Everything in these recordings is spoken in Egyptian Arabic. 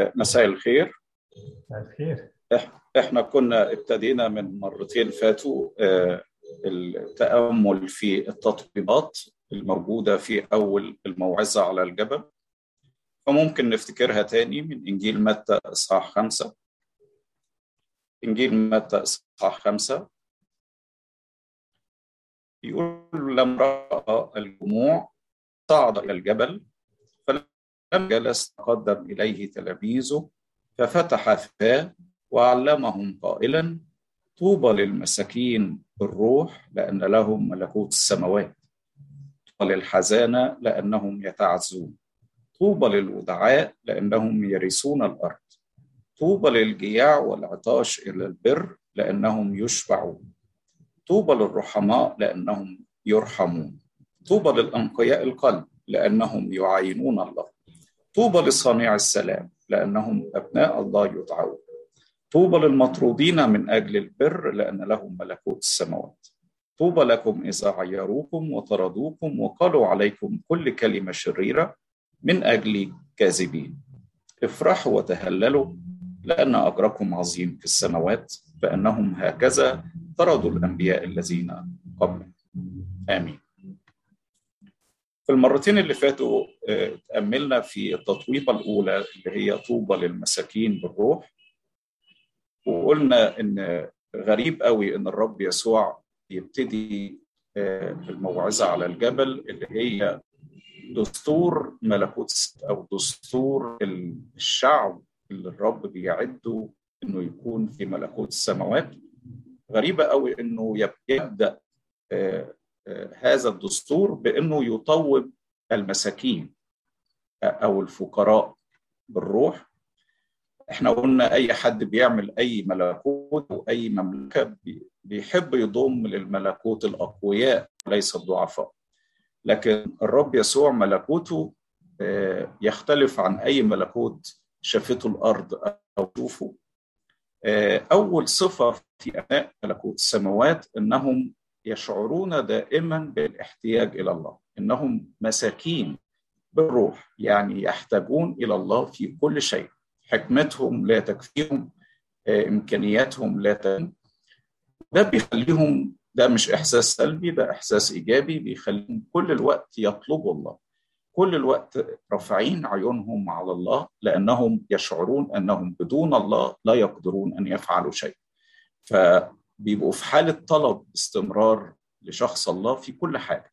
مساء الخير الخير احنا كنا ابتدينا من مرتين فاتوا التأمل في التطبيقات الموجودة في أول الموعظة على الجبل فممكن نفتكرها تاني من إنجيل متى إصحاح خمسة إنجيل متى إصحاح خمسة يقول لما رأى الجموع صعد إلى الجبل فلما جلس تقدم إليه تلاميذه ففتح فاه وعلمهم قائلا طوبى للمساكين بالروح لأن لهم ملكوت السماوات طوبى للحزانة لأنهم يتعزون طوبى للودعاء لأنهم يرثون الأرض طوبى للجياع والعطاش إلى البر لأنهم يشبعون طوبى للرحماء لأنهم يرحمون طوبى للأنقياء القلب لأنهم يعاينون الله طوبى لصانع السلام لأنهم أبناء الله يدعون طوبى للمطرودين من أجل البر لأن لهم ملكوت السماوات طوبى لكم إذا عيروكم وطردوكم وقالوا عليكم كل كلمة شريرة من أجل كاذبين افرحوا وتهللوا لأن أجركم عظيم في السماوات فإنهم هكذا طردوا الأنبياء الذين قبل آمين في المرتين اللي فاتوا تأملنا في التطويبة الأولى اللي هي طوبى للمساكين بالروح وقلنا إن غريب قوي إن الرب يسوع يبتدي الموعظة على الجبل اللي هي دستور ملكوت أو دستور الشعب اللي الرب بيعده إنه يكون في ملكوت السماوات غريبة قوي إنه يبدأ هذا الدستور بانه يطوب المساكين او الفقراء بالروح احنا قلنا اي حد بيعمل اي ملكوت او اي مملكه بيحب يضم للملكوت الاقوياء ليس الضعفاء لكن الرب يسوع ملكوته يختلف عن اي ملكوت شافته الارض او تشوفه اول صفه في ابناء ملكوت السماوات انهم يشعرون دائما بالاحتياج الى الله انهم مساكين بالروح يعني يحتاجون الى الله في كل شيء حكمتهم لا تكفيهم امكانياتهم لا تكفيهم ده بيخليهم ده مش احساس سلبي ده احساس ايجابي بيخليهم كل الوقت يطلبوا الله كل الوقت رافعين عيونهم على الله لانهم يشعرون انهم بدون الله لا يقدرون ان يفعلوا شيء ف بيبقوا في حالة طلب باستمرار لشخص الله في كل حاجة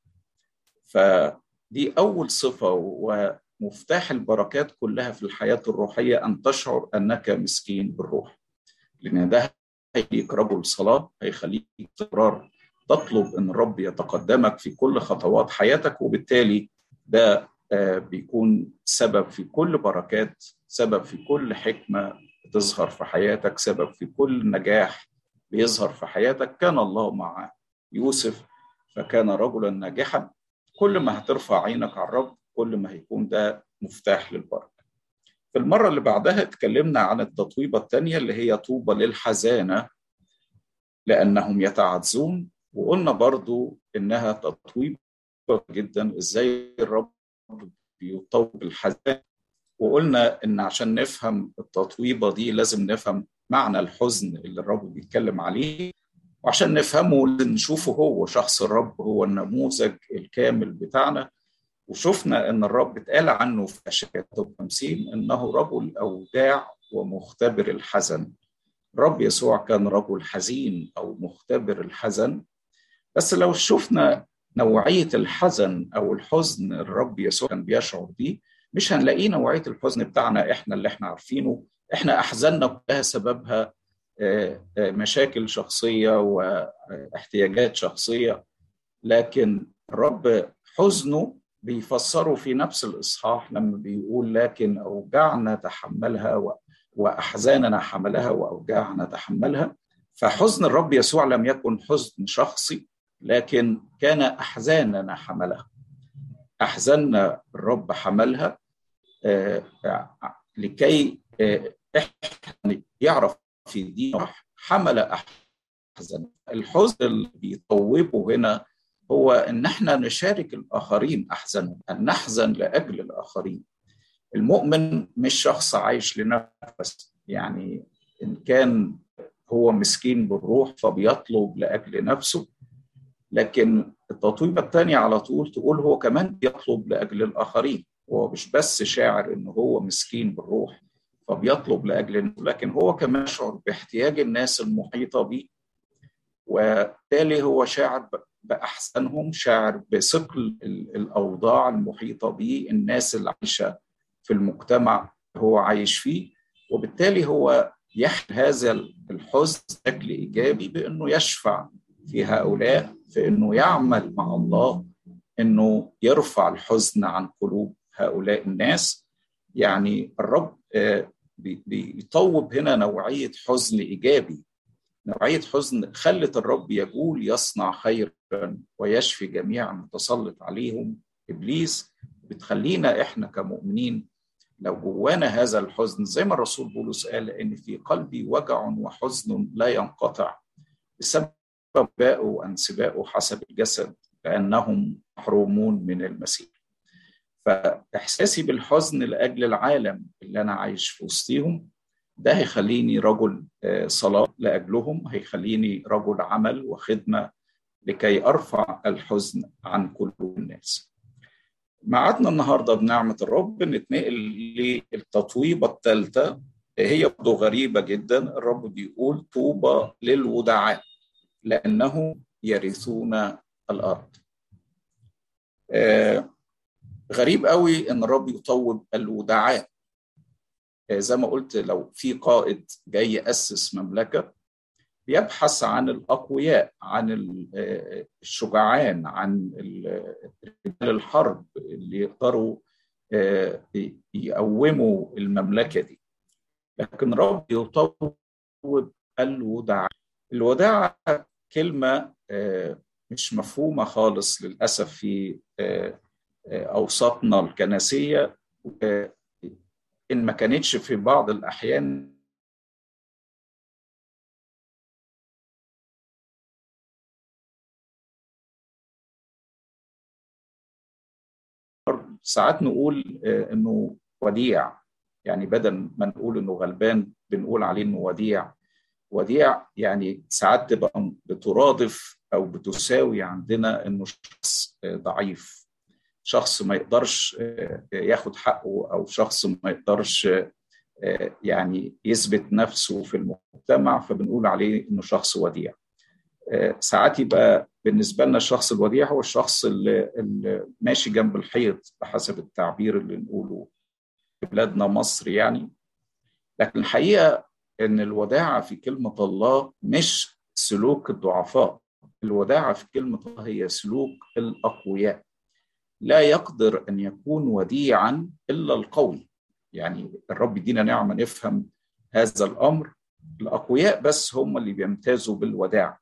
فدي أول صفة ومفتاح البركات كلها في الحياة الروحية أن تشعر أنك مسكين بالروح لأن ده هيخليك رجل صلاة هيخليك باستمرار تطلب أن الرب يتقدمك في كل خطوات حياتك وبالتالي ده بيكون سبب في كل بركات سبب في كل حكمة تظهر في حياتك سبب في كل نجاح بيظهر في حياتك كان الله مع يوسف فكان رجلا ناجحا كل ما هترفع عينك على الرب كل ما هيكون ده مفتاح للبركه في المره اللي بعدها اتكلمنا عن التطويبه الثانيه اللي هي طوبى للحزانه لانهم يتعزون وقلنا برضو انها تطويبه جدا ازاي الرب بيطوب الحزان وقلنا ان عشان نفهم التطويبه دي لازم نفهم معنى الحزن اللي الرب بيتكلم عليه وعشان نفهمه لازم نشوفه هو شخص الرب هو النموذج الكامل بتاعنا وشفنا ان الرب اتقال عنه في اشعياء 50 انه رجل اوداع ومختبر الحزن الرب يسوع كان رجل حزين او مختبر الحزن بس لو شفنا نوعيه الحزن او الحزن الرب يسوع كان بيشعر بيه مش هنلاقيه نوعيه الحزن بتاعنا احنا اللي احنا عارفينه احنا احزاننا كلها سببها مشاكل شخصيه واحتياجات شخصيه لكن الرب حزنه بيفسره في نفس الاصحاح لما بيقول لكن اوجاعنا تحملها واحزاننا حملها واوجاعنا تحملها فحزن الرب يسوع لم يكن حزن شخصي لكن كان احزاننا حملها احزاننا الرب حملها لكي يعرف في دين حمل احزان الحزن اللي بيطوبه هنا هو ان احنا نشارك الاخرين احزانهم ان نحزن لاجل الاخرين المؤمن مش شخص عايش لنفسه يعني إن كان هو مسكين بالروح فبيطلب لأجل نفسه لكن التطويبة الثانية على طول تقول هو كمان بيطلب لأجل الآخرين هو مش بس شاعر إن هو مسكين بالروح فبيطلب لأجل لكن هو كمان يشعر باحتياج الناس المحيطة به وبالتالي هو شاعر بأحسنهم شاعر بثقل الأوضاع المحيطة به الناس اللي عايشة في المجتمع هو عايش فيه وبالتالي هو يحمل هذا الحزن بشكل إيجابي بأنه يشفع في هؤلاء في أنه يعمل مع الله أنه يرفع الحزن عن قلوب هؤلاء الناس يعني الرب بيطوب هنا نوعية حزن إيجابي نوعية حزن خلت الرب يقول يصنع خيرا ويشفي جميع المتسلط عليهم إبليس بتخلينا إحنا كمؤمنين لو جوانا هذا الحزن زي ما الرسول بولس قال إن في قلبي وجع وحزن لا ينقطع بسبب باء وانسباء حسب الجسد كأنهم محرومون من المسيح فإحساسي بالحزن لأجل العالم اللي أنا عايش في وسطيهم ده هيخليني رجل صلاة لأجلهم هيخليني رجل عمل وخدمة لكي أرفع الحزن عن قلوب الناس معادنا النهاردة بنعمة الرب نتنقل للتطويبة الثالثة هي برضه غريبة جدا الرب بيقول طوبى للودعاء لأنهم يرثون الأرض آه غريب قوي ان الرب يطوب الودعاء زي ما قلت لو في قائد جاي يأسس مملكة بيبحث عن الأقوياء عن الشجعان عن رجال الحرب اللي يقدروا يقوموا المملكة دي لكن رب يطوب الوداع الوداع كلمة مش مفهومة خالص للأسف في أوساطنا الكنسية إن ما كانتش في بعض الأحيان ساعات نقول إنه وديع يعني بدل ما نقول إنه غلبان بنقول عليه إنه وديع وديع يعني ساعات تبقى بترادف أو بتساوي عندنا إنه شخص ضعيف شخص ما يقدرش ياخد حقه او شخص ما يقدرش يعني يثبت نفسه في المجتمع فبنقول عليه انه شخص وديع ساعات يبقى بالنسبه لنا الشخص الوديع هو الشخص اللي, اللي ماشي جنب الحيط بحسب التعبير اللي نقوله في بلادنا مصر يعني لكن الحقيقه ان الوداعه في كلمه الله مش سلوك الضعفاء الوداعه في كلمه الله هي سلوك الاقوياء لا يقدر ان يكون وديعا الا القوي يعني الرب يدينا نعمه نفهم هذا الامر الاقوياء بس هم اللي بيمتازوا بالوداع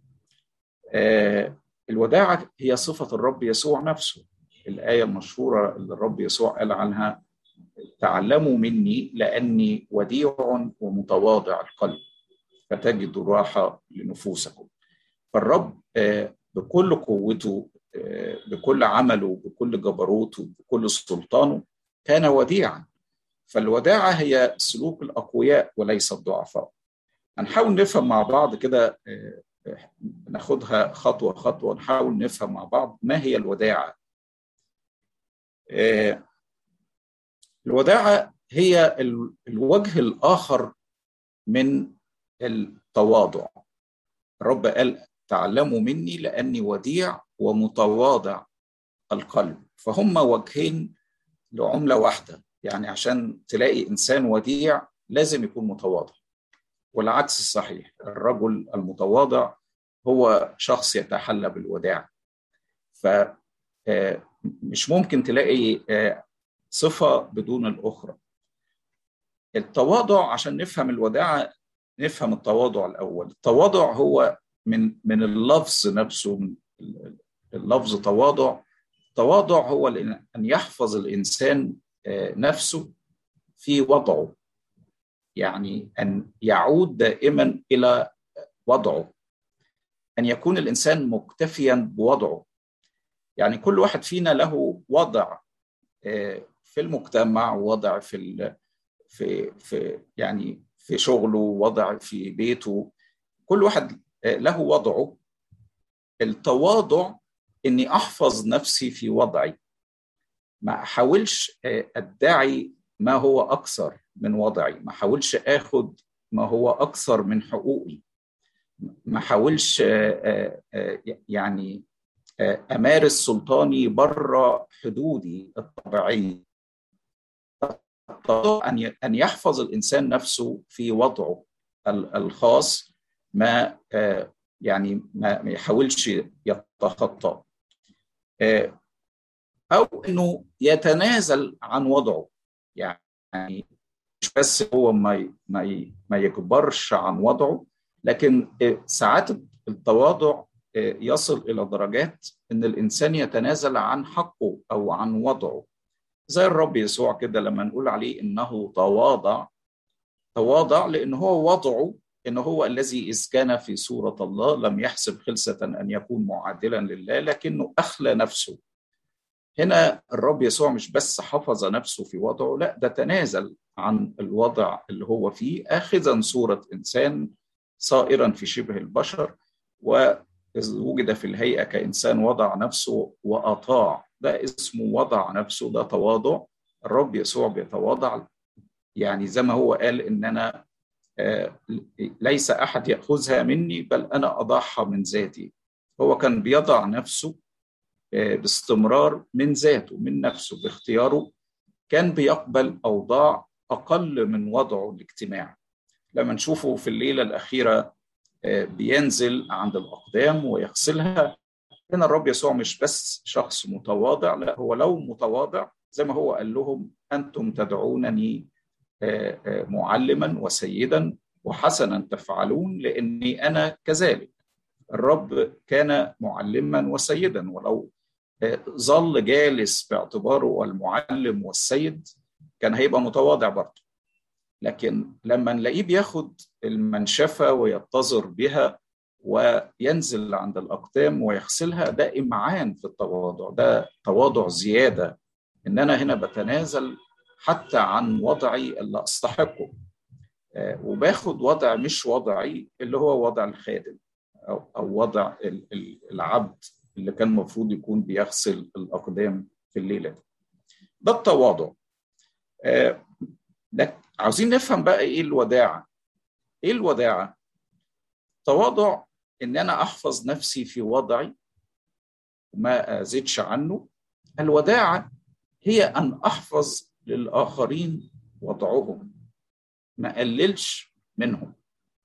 آه الوداعه هي صفه الرب يسوع نفسه الايه المشهوره اللي الرب يسوع قال عنها تعلموا مني لاني وديع ومتواضع القلب فتجدوا راحه لنفوسكم فالرب آه بكل قوته بكل عمله بكل جبروته بكل سلطانه كان وديعا فالوداعة هي سلوك الأقوياء وليس الضعفاء هنحاول نفهم مع بعض كده ناخدها خطوة خطوة نحاول نفهم مع بعض ما هي الوداعة الوداعة هي الوجه الآخر من التواضع الرب قال تعلموا مني لأني وديع ومتواضع القلب فهم وجهين لعملة واحدة يعني عشان تلاقي إنسان وديع لازم يكون متواضع والعكس صحيح الرجل المتواضع هو شخص يتحلى بالوداع فمش ممكن تلاقي صفة بدون الأخرى التواضع عشان نفهم الوداعة نفهم التواضع الأول التواضع هو من من اللفظ نفسه من اللفظ تواضع تواضع هو ان يحفظ الانسان نفسه في وضعه يعني ان يعود دائما الى وضعه ان يكون الانسان مكتفيا بوضعه يعني كل واحد فينا له وضع في المجتمع ووضع في ال... في في يعني في شغله ووضع في بيته كل واحد له وضعه التواضع اني احفظ نفسي في وضعي ما احاولش ادعي ما هو اكثر من وضعي ما احاولش اخد ما هو اكثر من حقوقي ما احاولش يعني امارس سلطاني بره حدودي الطبيعيه ان يحفظ الانسان نفسه في وضعه الخاص ما يعني ما يحاولش يتخطى او انه يتنازل عن وضعه يعني مش بس هو ما ما ما يكبرش عن وضعه لكن ساعات التواضع يصل الى درجات ان الانسان يتنازل عن حقه او عن وضعه زي الرب يسوع كده لما نقول عليه انه تواضع تواضع لان هو وضعه ان هو الذي اذ كان في صوره الله لم يحسب خلسه ان يكون معادلا لله لكنه اخلى نفسه هنا الرب يسوع مش بس حفظ نفسه في وضعه لا ده تنازل عن الوضع اللي هو فيه اخذا صوره انسان صائرا في شبه البشر وإذ وجد في الهيئه كانسان وضع نفسه واطاع ده اسمه وضع نفسه ده تواضع الرب يسوع بيتواضع يعني زي ما هو قال ان انا ليس احد ياخذها مني بل انا اضعها من ذاتي هو كان بيضع نفسه باستمرار من ذاته من نفسه باختياره كان بيقبل اوضاع اقل من وضعه الاجتماعي لما نشوفه في الليله الاخيره بينزل عند الاقدام ويغسلها هنا الرب يسوع مش بس شخص متواضع لا هو لو متواضع زي ما هو قال لهم انتم تدعونني معلما وسيدا وحسنا تفعلون لاني انا كذلك الرب كان معلما وسيدا ولو ظل جالس باعتباره المعلم والسيد كان هيبقى متواضع برضه لكن لما نلاقيه بياخد المنشفة ويتظر بها وينزل عند الأقدام ويغسلها ده إمعان في التواضع ده تواضع زيادة إن أنا هنا بتنازل حتى عن وضعي اللي أستحقه وباخد وضع مش وضعي اللي هو وضع الخادم أو, أو وضع العبد اللي كان المفروض يكون بيغسل الأقدام في الليلة دي ده التواضع لكن عاوزين نفهم بقى ايه الوداعة ايه الوداعة تواضع ان انا احفظ نفسي في وضعي وما ازيدش عنه الوداعة هي ان احفظ للاخرين وضعهم ما اقللش منهم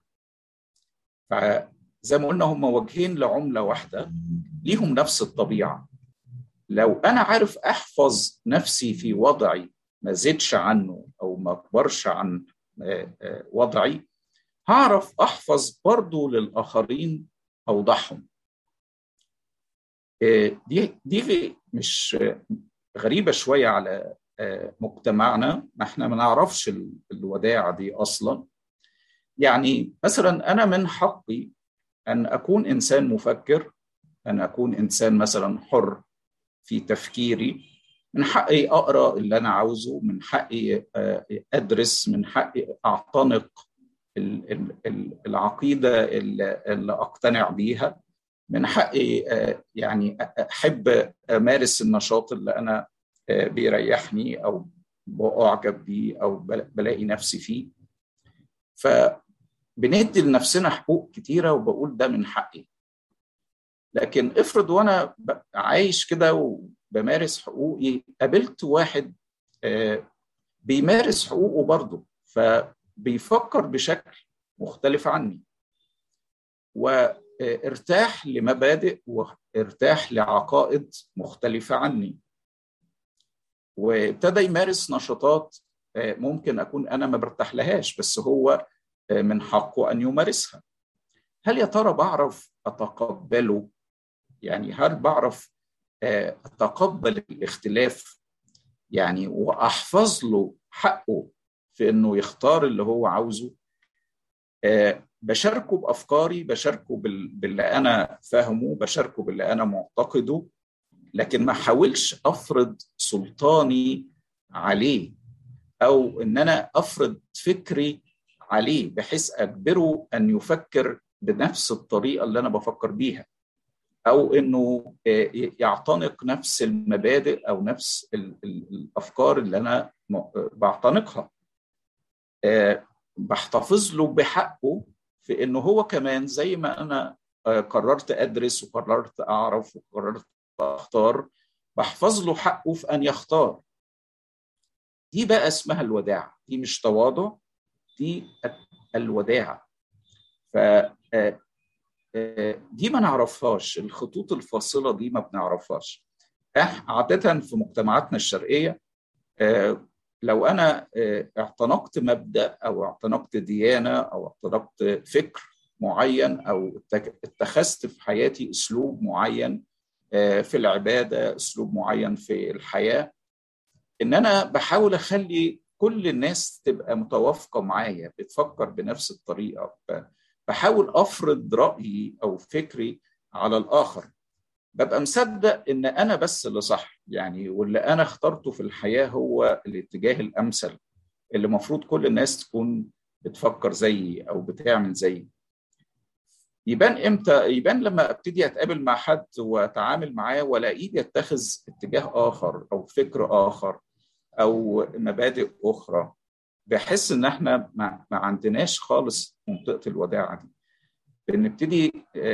فزي ما قلنا هم وجهين لعملة واحدة ليهم نفس الطبيعة لو انا عارف احفظ نفسي في وضعي ما زدش عنه او ما اكبرش عن وضعي هعرف احفظ برضه للاخرين اوضاعهم دي دي مش غريبه شويه على مجتمعنا ما احنا ما نعرفش الوداعه دي اصلا يعني مثلا انا من حقي ان اكون انسان مفكر ان اكون انسان مثلا حر في تفكيري من حقي اقرا اللي انا عاوزه من حقي ادرس من حقي اعتنق العقيده اللي اقتنع بيها من حقي يعني احب امارس النشاط اللي انا بيريحني او باعجب بيه او بلاقي نفسي فيه فبندي لنفسنا حقوق كتيره وبقول ده من حقي لكن افرض وانا عايش كده بمارس حقوقي قابلت واحد بيمارس حقوقه برضه فبيفكر بشكل مختلف عني وارتاح لمبادئ وارتاح لعقائد مختلفة عني وابتدى يمارس نشاطات ممكن أكون أنا ما برتاح لهاش بس هو من حقه أن يمارسها هل يا ترى بعرف أتقبله يعني هل بعرف اتقبل الاختلاف يعني واحفظ له حقه في انه يختار اللي هو عاوزه بشاركه بافكاري بشاركه باللي انا فاهمه بشاركه باللي انا معتقده لكن ما احاولش افرض سلطاني عليه او ان انا افرض فكري عليه بحيث اجبره ان يفكر بنفس الطريقه اللي انا بفكر بيها او انه يعتنق نفس المبادئ او نفس الافكار اللي انا بعتنقها بحتفظ له بحقه في انه هو كمان زي ما انا قررت ادرس وقررت اعرف وقررت اختار بحفظ له حقه في ان يختار دي بقى اسمها الوداع دي مش تواضع دي الوداعه ف دي ما نعرفهاش الخطوط الفاصله دي ما بنعرفهاش عاده في مجتمعاتنا الشرقيه لو انا اعتنقت مبدا او اعتنقت ديانه او اعتنقت فكر معين او اتخذت في حياتي اسلوب معين في العباده اسلوب معين في الحياه ان انا بحاول اخلي كل الناس تبقى متوافقه معايا بتفكر بنفس الطريقه بحاول افرض رايي او فكري على الاخر ببقى مصدق ان انا بس اللي صح يعني واللي انا اخترته في الحياه هو الاتجاه الامثل اللي المفروض كل الناس تكون بتفكر زيي او بتعمل زيي يبان امتى يبان لما ابتدي اتقابل مع حد واتعامل معاه والاقيه بيتخذ اتجاه اخر او فكر اخر او مبادئ اخرى بحس ان احنا ما, ما عندناش خالص منطقه الوداعه دي بنبتدي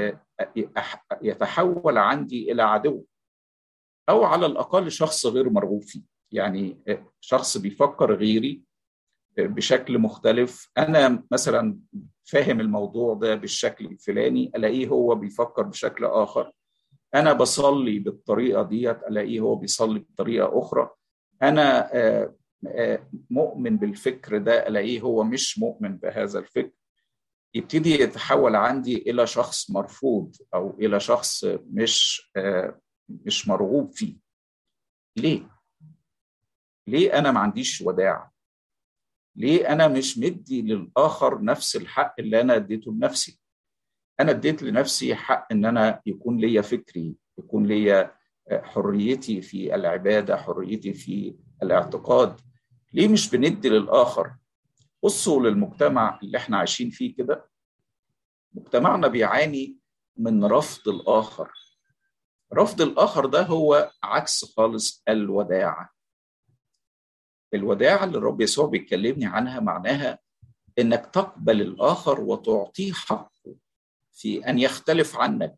يتحول عندي الى عدو او على الاقل شخص غير مرغوب فيه يعني شخص بيفكر غيري بشكل مختلف انا مثلا فاهم الموضوع ده بالشكل الفلاني الاقيه هو بيفكر بشكل اخر انا بصلي بالطريقه ديت الاقيه هو بيصلي بطريقه اخرى انا مؤمن بالفكر ده الاقيه هو مش مؤمن بهذا الفكر يبتدي يتحول عندي الى شخص مرفوض او الى شخص مش مش مرغوب فيه ليه ليه انا ما عنديش وداع ليه انا مش مدي للاخر نفس الحق اللي انا اديته لنفسي انا اديت لنفسي حق ان انا يكون ليا فكري يكون ليا حريتي في العباده حريتي في الاعتقاد ليه مش بندي للاخر بصوا للمجتمع اللي احنا عايشين فيه كده مجتمعنا بيعاني من رفض الاخر رفض الاخر ده هو عكس خالص الوداعه الوداعه اللي الرب يسوع بيكلمني عنها معناها انك تقبل الاخر وتعطيه حقه في ان يختلف عنك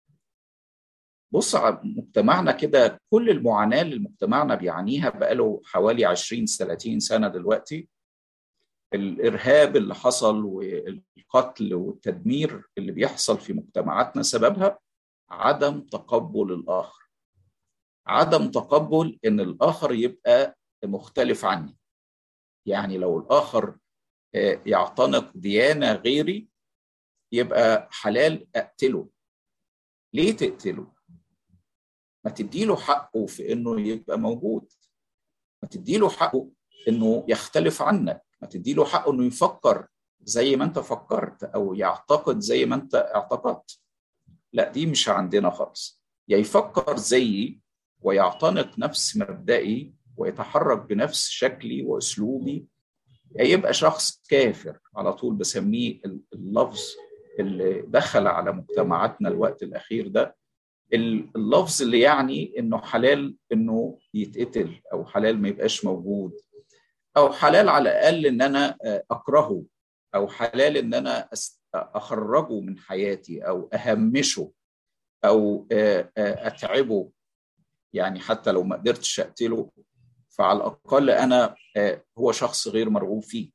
بص على مجتمعنا كده كل المعاناه اللي مجتمعنا بيعانيها بقاله حوالي 20 30 سنه دلوقتي الارهاب اللي حصل والقتل والتدمير اللي بيحصل في مجتمعاتنا سببها عدم تقبل الاخر عدم تقبل ان الاخر يبقى مختلف عني يعني لو الاخر يعتنق ديانه غيري يبقى حلال اقتله ليه تقتله ما تديله حقه في انه يبقى موجود ما تديله حقه انه يختلف عنك ما تديله حقه انه يفكر زي ما انت فكرت او يعتقد زي ما انت اعتقدت لا دي مش عندنا خالص يا يفكر زيي ويعتنق نفس مبدئي ويتحرك بنفس شكلي واسلوبي يا يبقى شخص كافر على طول بسميه اللفظ اللي دخل على مجتمعاتنا الوقت الاخير ده اللفظ اللي يعني انه حلال انه يتقتل او حلال ما يبقاش موجود او حلال على الاقل ان انا اكرهه او حلال ان انا اخرجه من حياتي او اهمشه او اتعبه يعني حتى لو ما قدرتش اقتله فعلى الاقل انا هو شخص غير مرغوب فيه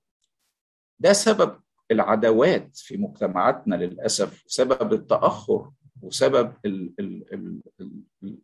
ده سبب العداوات في مجتمعاتنا للاسف سبب التاخر وسبب ال ال ال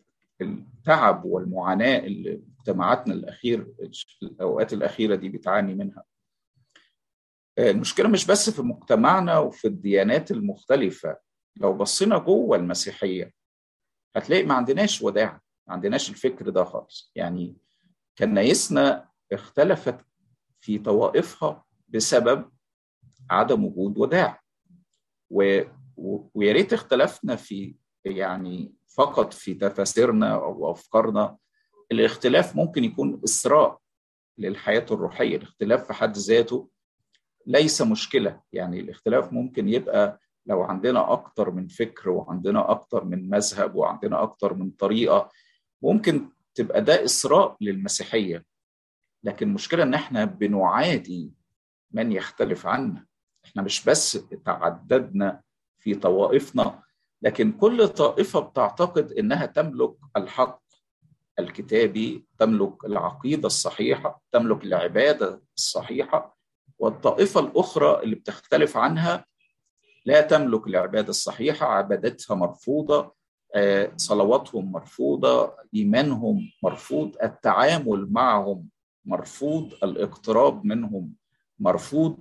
التعب والمعاناه اللي مجتمعاتنا الاخير الاوقات الاخيره دي بتعاني منها المشكله مش بس في مجتمعنا وفي الديانات المختلفه لو بصينا جوه المسيحيه هتلاقي ما عندناش وداع ما عندناش الفكر ده خالص يعني كنايسنا اختلفت في طوائفها بسبب عدم وجود وداع و... و... ويا ريت اختلفنا في يعني فقط في تفاسيرنا او افكارنا الاختلاف ممكن يكون اسراء للحياه الروحيه الاختلاف في حد ذاته ليس مشكله يعني الاختلاف ممكن يبقى لو عندنا اكتر من فكر وعندنا اكتر من مذهب وعندنا اكتر من طريقه ممكن تبقى ده اسراء للمسيحيه لكن المشكله ان احنا بنعادي من يختلف عنا احنا مش بس تعددنا في طوائفنا لكن كل طائفه بتعتقد انها تملك الحق الكتابي تملك العقيده الصحيحه تملك العباده الصحيحه والطائفه الاخرى اللي بتختلف عنها لا تملك العباده الصحيحه عبادتها مرفوضه صلواتهم مرفوضه ايمانهم مرفوض التعامل معهم مرفوض الاقتراب منهم مرفوض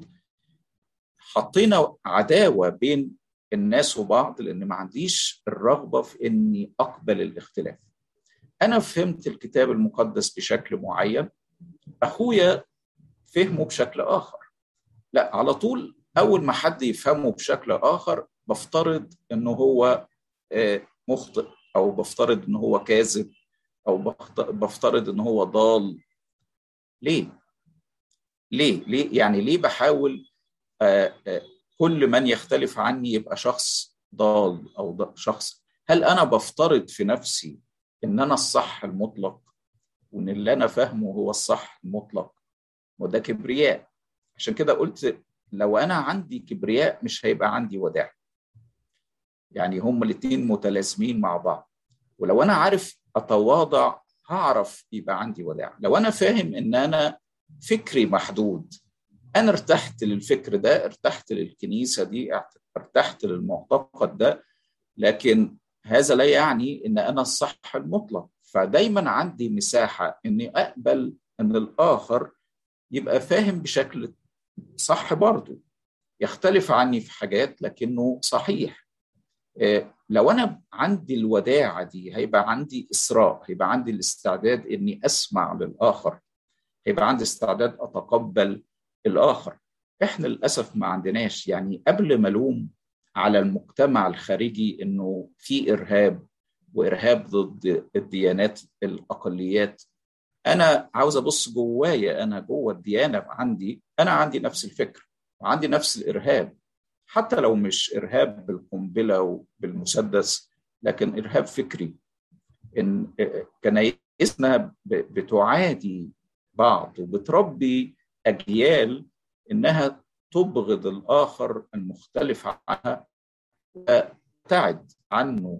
حطينا عداوه بين الناس وبعض لان ما عنديش الرغبه في اني اقبل الاختلاف انا فهمت الكتاب المقدس بشكل معين اخويا فهمه بشكل اخر لا على طول اول ما حد يفهمه بشكل اخر بفترض انه هو مخطئ او بفترض انه هو كاذب او بفترض انه هو ضال ليه ليه ليه يعني ليه بحاول كل من يختلف عني يبقى شخص ضال او شخص هل انا بفترض في نفسي ان انا الصح المطلق وان اللي انا فاهمه هو الصح المطلق وده كبرياء عشان كده قلت لو انا عندي كبرياء مش هيبقى عندي وداع يعني هما الاثنين متلازمين مع بعض ولو انا عارف اتواضع هعرف يبقى عندي وداع لو انا فاهم ان انا فكري محدود انا ارتحت للفكر ده ارتحت للكنيسه دي ارتحت للمعتقد ده لكن هذا لا يعني ان انا الصح المطلق فدايما عندي مساحه اني اقبل ان الاخر يبقى فاهم بشكل صح برضه يختلف عني في حاجات لكنه صحيح لو انا عندي الوداعه دي هيبقى عندي اسراء هيبقى عندي الاستعداد اني اسمع للاخر هيبقى عندي استعداد اتقبل الاخر احنا للاسف ما عندناش يعني قبل ما الوم على المجتمع الخارجي انه في ارهاب وارهاب ضد الديانات الاقليات انا عاوز ابص جوايا انا جوه الديانه عندي انا عندي نفس الفكر وعندي نفس الارهاب حتى لو مش ارهاب بالقنبله وبالمسدس لكن ارهاب فكري ان كنايسنا بتعادي بعض وبتربي اجيال انها تبغض الاخر المختلف عنها وتبتعد عنه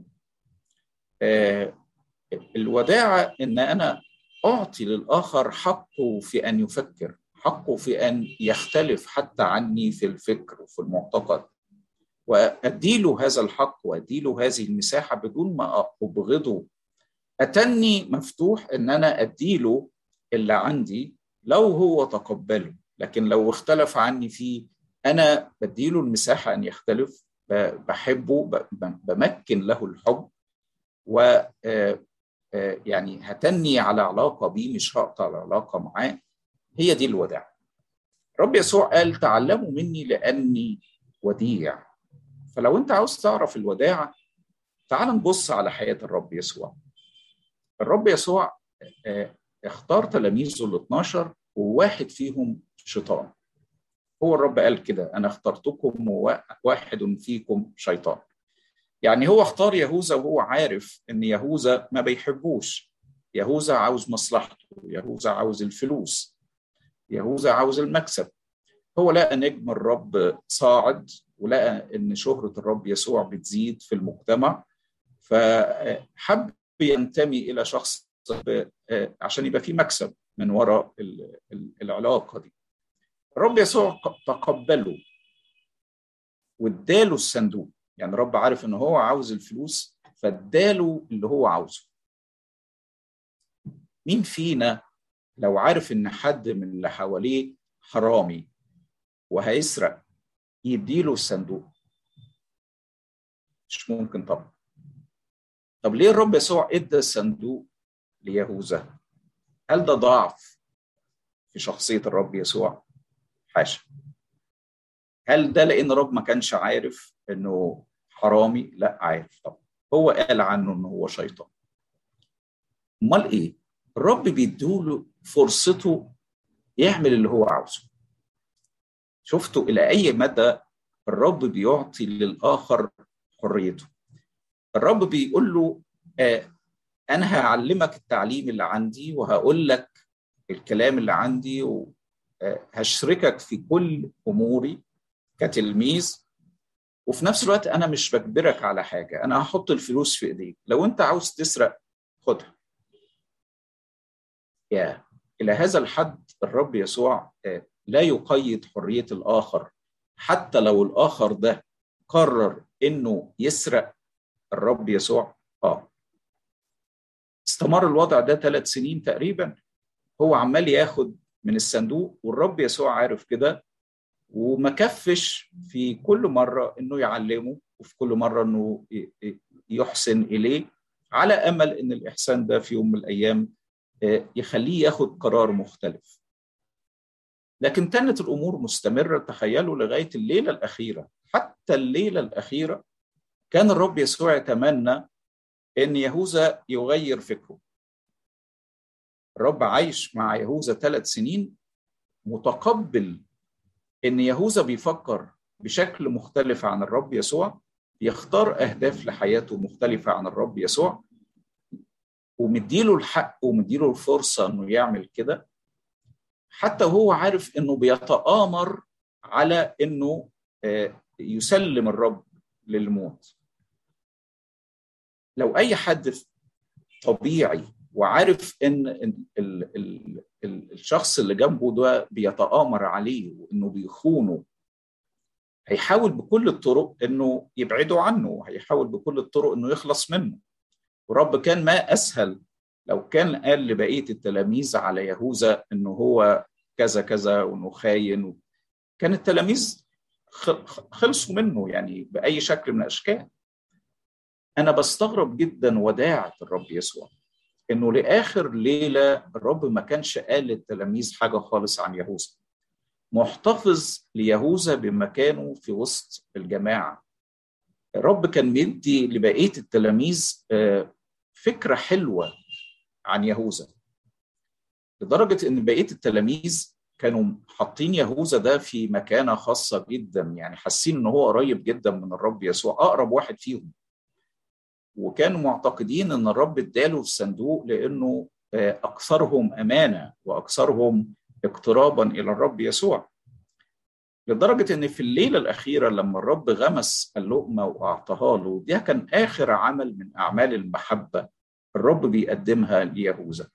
الوداعه ان انا اعطي للاخر حقه في ان يفكر حقه في ان يختلف حتى عني في الفكر وفي المعتقد واديله هذا الحق واديله هذه المساحه بدون ما ابغضه اتني مفتوح ان انا اديله اللي عندي لو هو تقبله لكن لو اختلف عني فيه انا بديله المساحه ان يختلف بحبه بمكن له الحب و يعني هتني على علاقه بيه مش هقطع العلاقه معاه هي دي الوداع رب يسوع قال تعلموا مني لاني وديع فلو انت عاوز تعرف الوداعه تعال نبص على حياه الرب يسوع الرب يسوع اختار تلاميذه ال 12 وواحد فيهم شيطان هو الرب قال كده انا اخترتكم وواحد فيكم شيطان يعني هو اختار يهوذا وهو عارف ان يهوذا ما بيحبوش يهوذا عاوز مصلحته يهوذا عاوز الفلوس يهوذا عاوز المكسب هو لقى نجم الرب صاعد ولقى ان شهرة الرب يسوع بتزيد في المجتمع فحب ينتمي الى شخص عشان يبقى في مكسب من وراء العلاقة دي الرب يسوع تقبله واداله الصندوق يعني الرب عارف ان هو عاوز الفلوس فاداله اللي هو عاوزه مين فينا لو عارف ان حد من اللي حواليه حرامي وهيسرق يديله الصندوق مش ممكن طبعا طب ليه الرب يسوع ادى الصندوق ليهوذا هل ده ضعف في شخصيه الرب يسوع حاشا هل ده لان الرب ما كانش عارف انه حرامي لا عارف طبعا هو قال عنه انه هو شيطان امال ايه الرب بيدوله فرصته يعمل اللي هو عاوزه شفتوا الى اي مدى الرب بيعطي للاخر حريته الرب بيقول له آه انا هعلمك التعليم اللي عندي وهقول لك الكلام اللي عندي وهشركك في كل اموري كتلميذ وفي نفس الوقت انا مش بجبرك على حاجه انا هحط الفلوس في ايديك لو انت عاوز تسرق خدها يا الى هذا الحد الرب يسوع لا يقيد حريه الاخر حتى لو الاخر ده قرر انه يسرق الرب يسوع اه استمر الوضع ده ثلاث سنين تقريبا هو عمال ياخد من الصندوق والرب يسوع عارف كده وما كفش في كل مره انه يعلمه وفي كل مره انه يحسن اليه على امل ان الاحسان ده في يوم من الايام يخليه ياخد قرار مختلف لكن كانت الامور مستمره تخيلوا لغايه الليله الاخيره حتى الليله الاخيره كان الرب يسوع يتمنى ان يهوذا يغير فكره الرب عايش مع يهوذا ثلاث سنين متقبل ان يهوذا بيفكر بشكل مختلف عن الرب يسوع يختار اهداف لحياته مختلفه عن الرب يسوع ومديله الحق ومديله الفرصه انه يعمل كده حتى وهو عارف انه بيتآمر على انه يسلم الرب للموت لو اي حد طبيعي وعارف ان ال ال ال الشخص اللي جنبه ده بيتآمر عليه وانه بيخونه هيحاول بكل الطرق انه يبعده عنه هيحاول بكل الطرق انه يخلص منه ورب كان ما اسهل لو كان قال لبقيه التلاميذ على يهوذا انه هو كذا كذا وانه خاين كان التلاميذ خلصوا منه يعني باي شكل من الاشكال انا بستغرب جدا وداعه الرب يسوع انه لاخر ليله الرب ما كانش قال للتلاميذ حاجه خالص عن يهوذا محتفظ ليهوذا بمكانه في وسط الجماعه الرب كان مدي لبقيه التلاميذ فكره حلوه عن يهوذا لدرجه ان بقيه التلاميذ كانوا حاطين يهوذا ده في مكانه خاصه جدا يعني حاسين ان هو قريب جدا من الرب يسوع اقرب واحد فيهم وكانوا معتقدين ان الرب اداله الصندوق لانه اكثرهم امانه واكثرهم اقترابا الى الرب يسوع لدرجه ان في الليله الاخيره لما الرب غمس اللقمه واعطاها له ده كان اخر عمل من اعمال المحبه الرب بيقدمها ليهوذا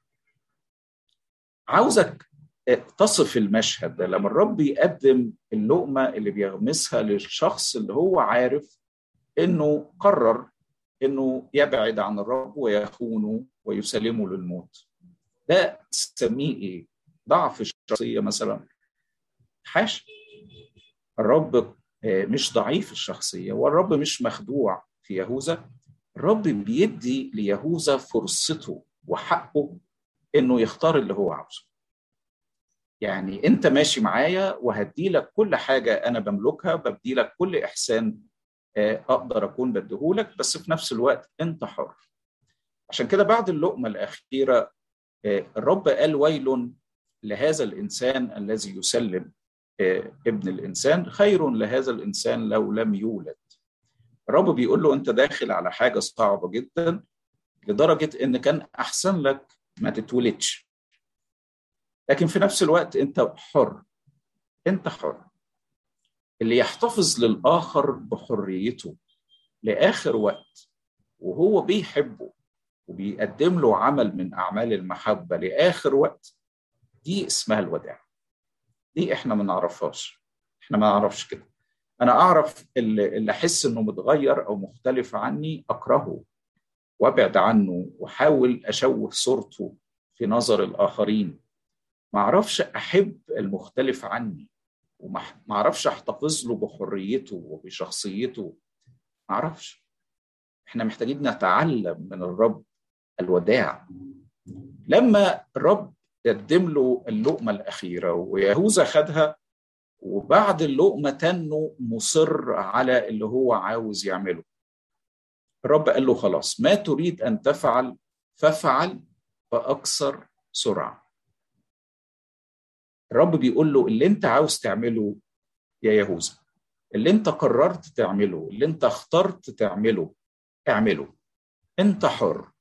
عاوزك تصف المشهد ده لما الرب يقدم اللقمه اللي بيغمسها للشخص اللي هو عارف انه قرر انه يبعد عن الرب ويخونه ويسلمه للموت ده تسميه ايه ضعف الشخصيه مثلا حاشا الرب مش ضعيف الشخصيه والرب مش مخدوع في يهوذا الرب بيدي ليهوذا فرصته وحقه انه يختار اللي هو عاوزه يعني انت ماشي معايا وهدي لك كل حاجه انا بملكها بدي لك كل احسان اقدر اكون بديهولك بس في نفس الوقت انت حر عشان كده بعد اللقمه الاخيره الرب قال ويل لهذا الانسان الذي يسلم ابن الانسان خير لهذا الانسان لو لم يولد الرب بيقول له انت داخل على حاجه صعبه جدا لدرجه ان كان احسن لك ما تتولدش لكن في نفس الوقت انت حر انت حر اللي يحتفظ للاخر بحريته لاخر وقت وهو بيحبه وبيقدم له عمل من اعمال المحبه لاخر وقت دي اسمها الوداع دي احنا ما نعرفهاش احنا ما نعرفش كده انا اعرف اللي احس انه متغير او مختلف عني اكرهه وابعد عنه واحاول اشوه صورته في نظر الاخرين ما اعرفش احب المختلف عني وما اعرفش احتفظ له بحريته وبشخصيته ما اعرفش احنا محتاجين نتعلم من الرب الوداع لما الرب قدم له اللقمه الاخيره ويهوذا خدها وبعد اللقمه تنه مصر على اللي هو عاوز يعمله الرب قال له خلاص ما تريد ان تفعل فافعل باكثر بسرعه الرب بيقول له اللي انت عاوز تعمله يا يهوذا اللي انت قررت تعمله اللي انت اخترت تعمله اعمله انت حر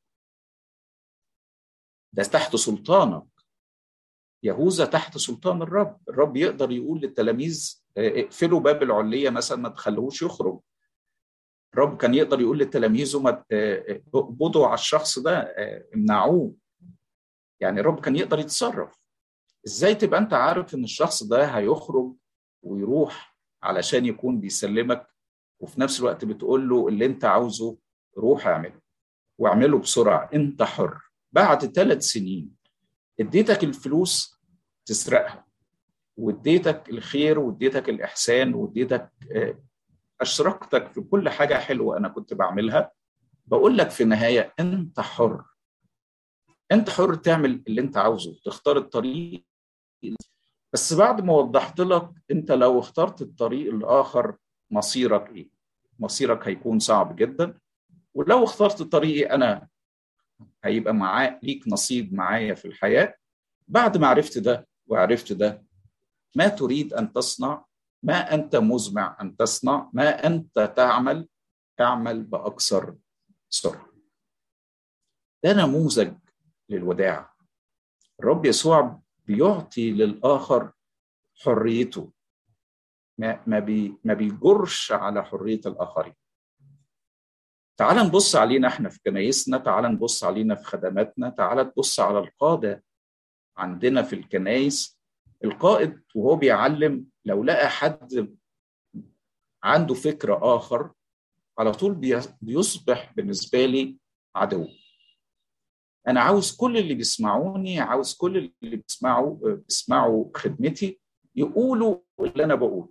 ده تحت سلطانك يهوذا تحت سلطان الرب الرب يقدر يقول للتلاميذ اقفلوا باب العليه مثلا ما تخلوهوش يخرج الرب كان يقدر يقول لتلاميذه ما اقبضوا على الشخص ده امنعوه يعني الرب كان يقدر يتصرف ازاي تبقى انت عارف ان الشخص ده هيخرج ويروح علشان يكون بيسلمك وفي نفس الوقت بتقول له اللي انت عاوزه روح اعمله واعمله بسرعه انت حر بعد ثلاث سنين اديتك الفلوس تسرقها واديتك الخير واديتك الاحسان واديتك اشركتك في كل حاجه حلوه انا كنت بعملها بقول لك في النهايه انت حر انت حر تعمل اللي انت عاوزه تختار الطريق بس بعد ما وضحت لك انت لو اخترت الطريق الاخر مصيرك ايه مصيرك هيكون صعب جدا ولو اخترت طريقي انا هيبقى معاه ليك نصيب معايا في الحياه بعد ما عرفت ده وعرفت ده ما تريد ان تصنع ما انت مزمع ان تصنع ما انت تعمل اعمل باكثر سرعه ده نموذج للوداع الرب يسوع بيعطي للاخر حريته ما ما بي ما بيجرش على حريه الاخرين تعال نبص علينا احنا في كنايسنا تعال نبص علينا في خدماتنا تعال تبص على القاده عندنا في الكنايس القائد وهو بيعلم لو لقى حد عنده فكر اخر على طول بيصبح بالنسبه لي عدو انا عاوز كل اللي بيسمعوني عاوز كل اللي بيسمعوا بيسمعوا خدمتي يقولوا اللي انا بقوله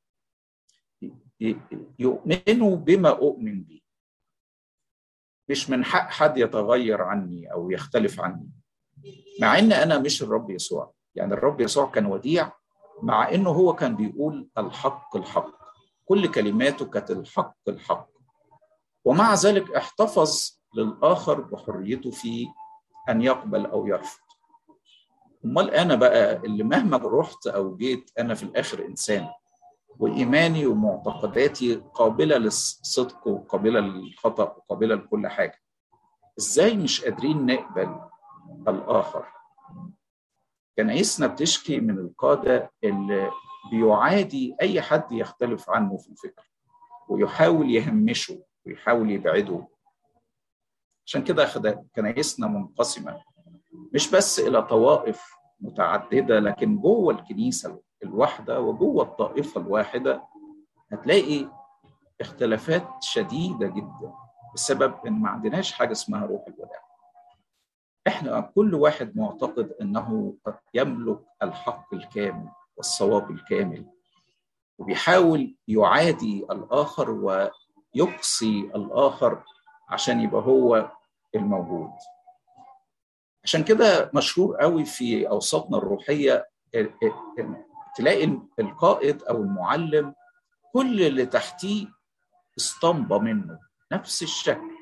يؤمنوا بما اؤمن به مش من حق حد يتغير عني او يختلف عني مع ان انا مش الرب يسوع يعني الرب يسوع كان وديع مع انه هو كان بيقول الحق الحق كل كلماته كانت الحق الحق ومع ذلك احتفظ للاخر بحريته في ان يقبل او يرفض امال انا بقى اللي مهما رحت او جيت انا في الاخر انسان وايماني ومعتقداتي قابله للصدق وقابله للخطا وقابله لكل حاجه ازاي مش قادرين نقبل الاخر كنايسنا بتشكي من القاده اللي بيعادي اي حد يختلف عنه في الفكر ويحاول يهمشه ويحاول يبعده عشان كده كنايسنا منقسمه مش بس الى طوائف متعدده لكن جوه الكنيسه الواحده وجوه الطائفه الواحده هتلاقي اختلافات شديده جدا بسبب ان ما عندناش حاجه اسمها روح الوداع احنا كل واحد معتقد انه يملك الحق الكامل والصواب الكامل وبيحاول يعادي الاخر ويقصي الاخر عشان يبقى هو الموجود عشان كده مشهور قوي في اوساطنا الروحيه تلاقي القائد او المعلم كل اللي تحتيه اسطمبه منه نفس الشكل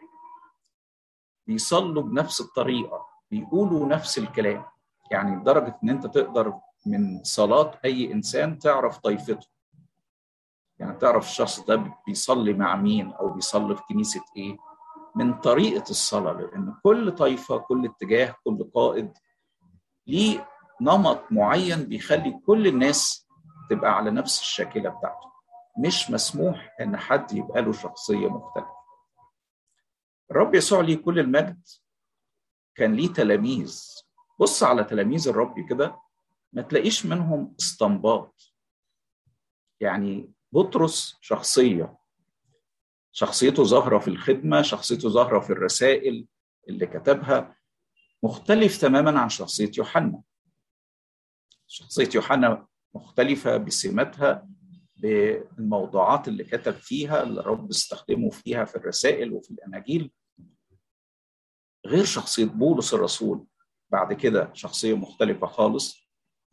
بيصلوا بنفس الطريقه بيقولوا نفس الكلام يعني لدرجه ان انت تقدر من صلاه اي انسان تعرف طائفته يعني تعرف الشخص ده بيصلي مع مين او بيصلي في كنيسه ايه من طريقه الصلاه لان كل طائفه كل اتجاه كل قائد ليه نمط معين بيخلي كل الناس تبقى على نفس الشاكله بتاعته مش مسموح ان حد يبقى له شخصيه مختلفه الرب يسوع ليه كل المجد كان ليه تلاميذ بص على تلاميذ الرب كده ما تلاقيش منهم استنباط يعني بطرس شخصيه شخصيته ظاهره في الخدمه شخصيته ظاهره في الرسائل اللي كتبها مختلف تماما عن شخصيه يوحنا شخصيه يوحنا مختلفه بسماتها بالموضوعات اللي كتب فيها اللي الرب استخدمه فيها في الرسائل وفي الاناجيل غير شخصيه بولس الرسول بعد كده شخصيه مختلفه خالص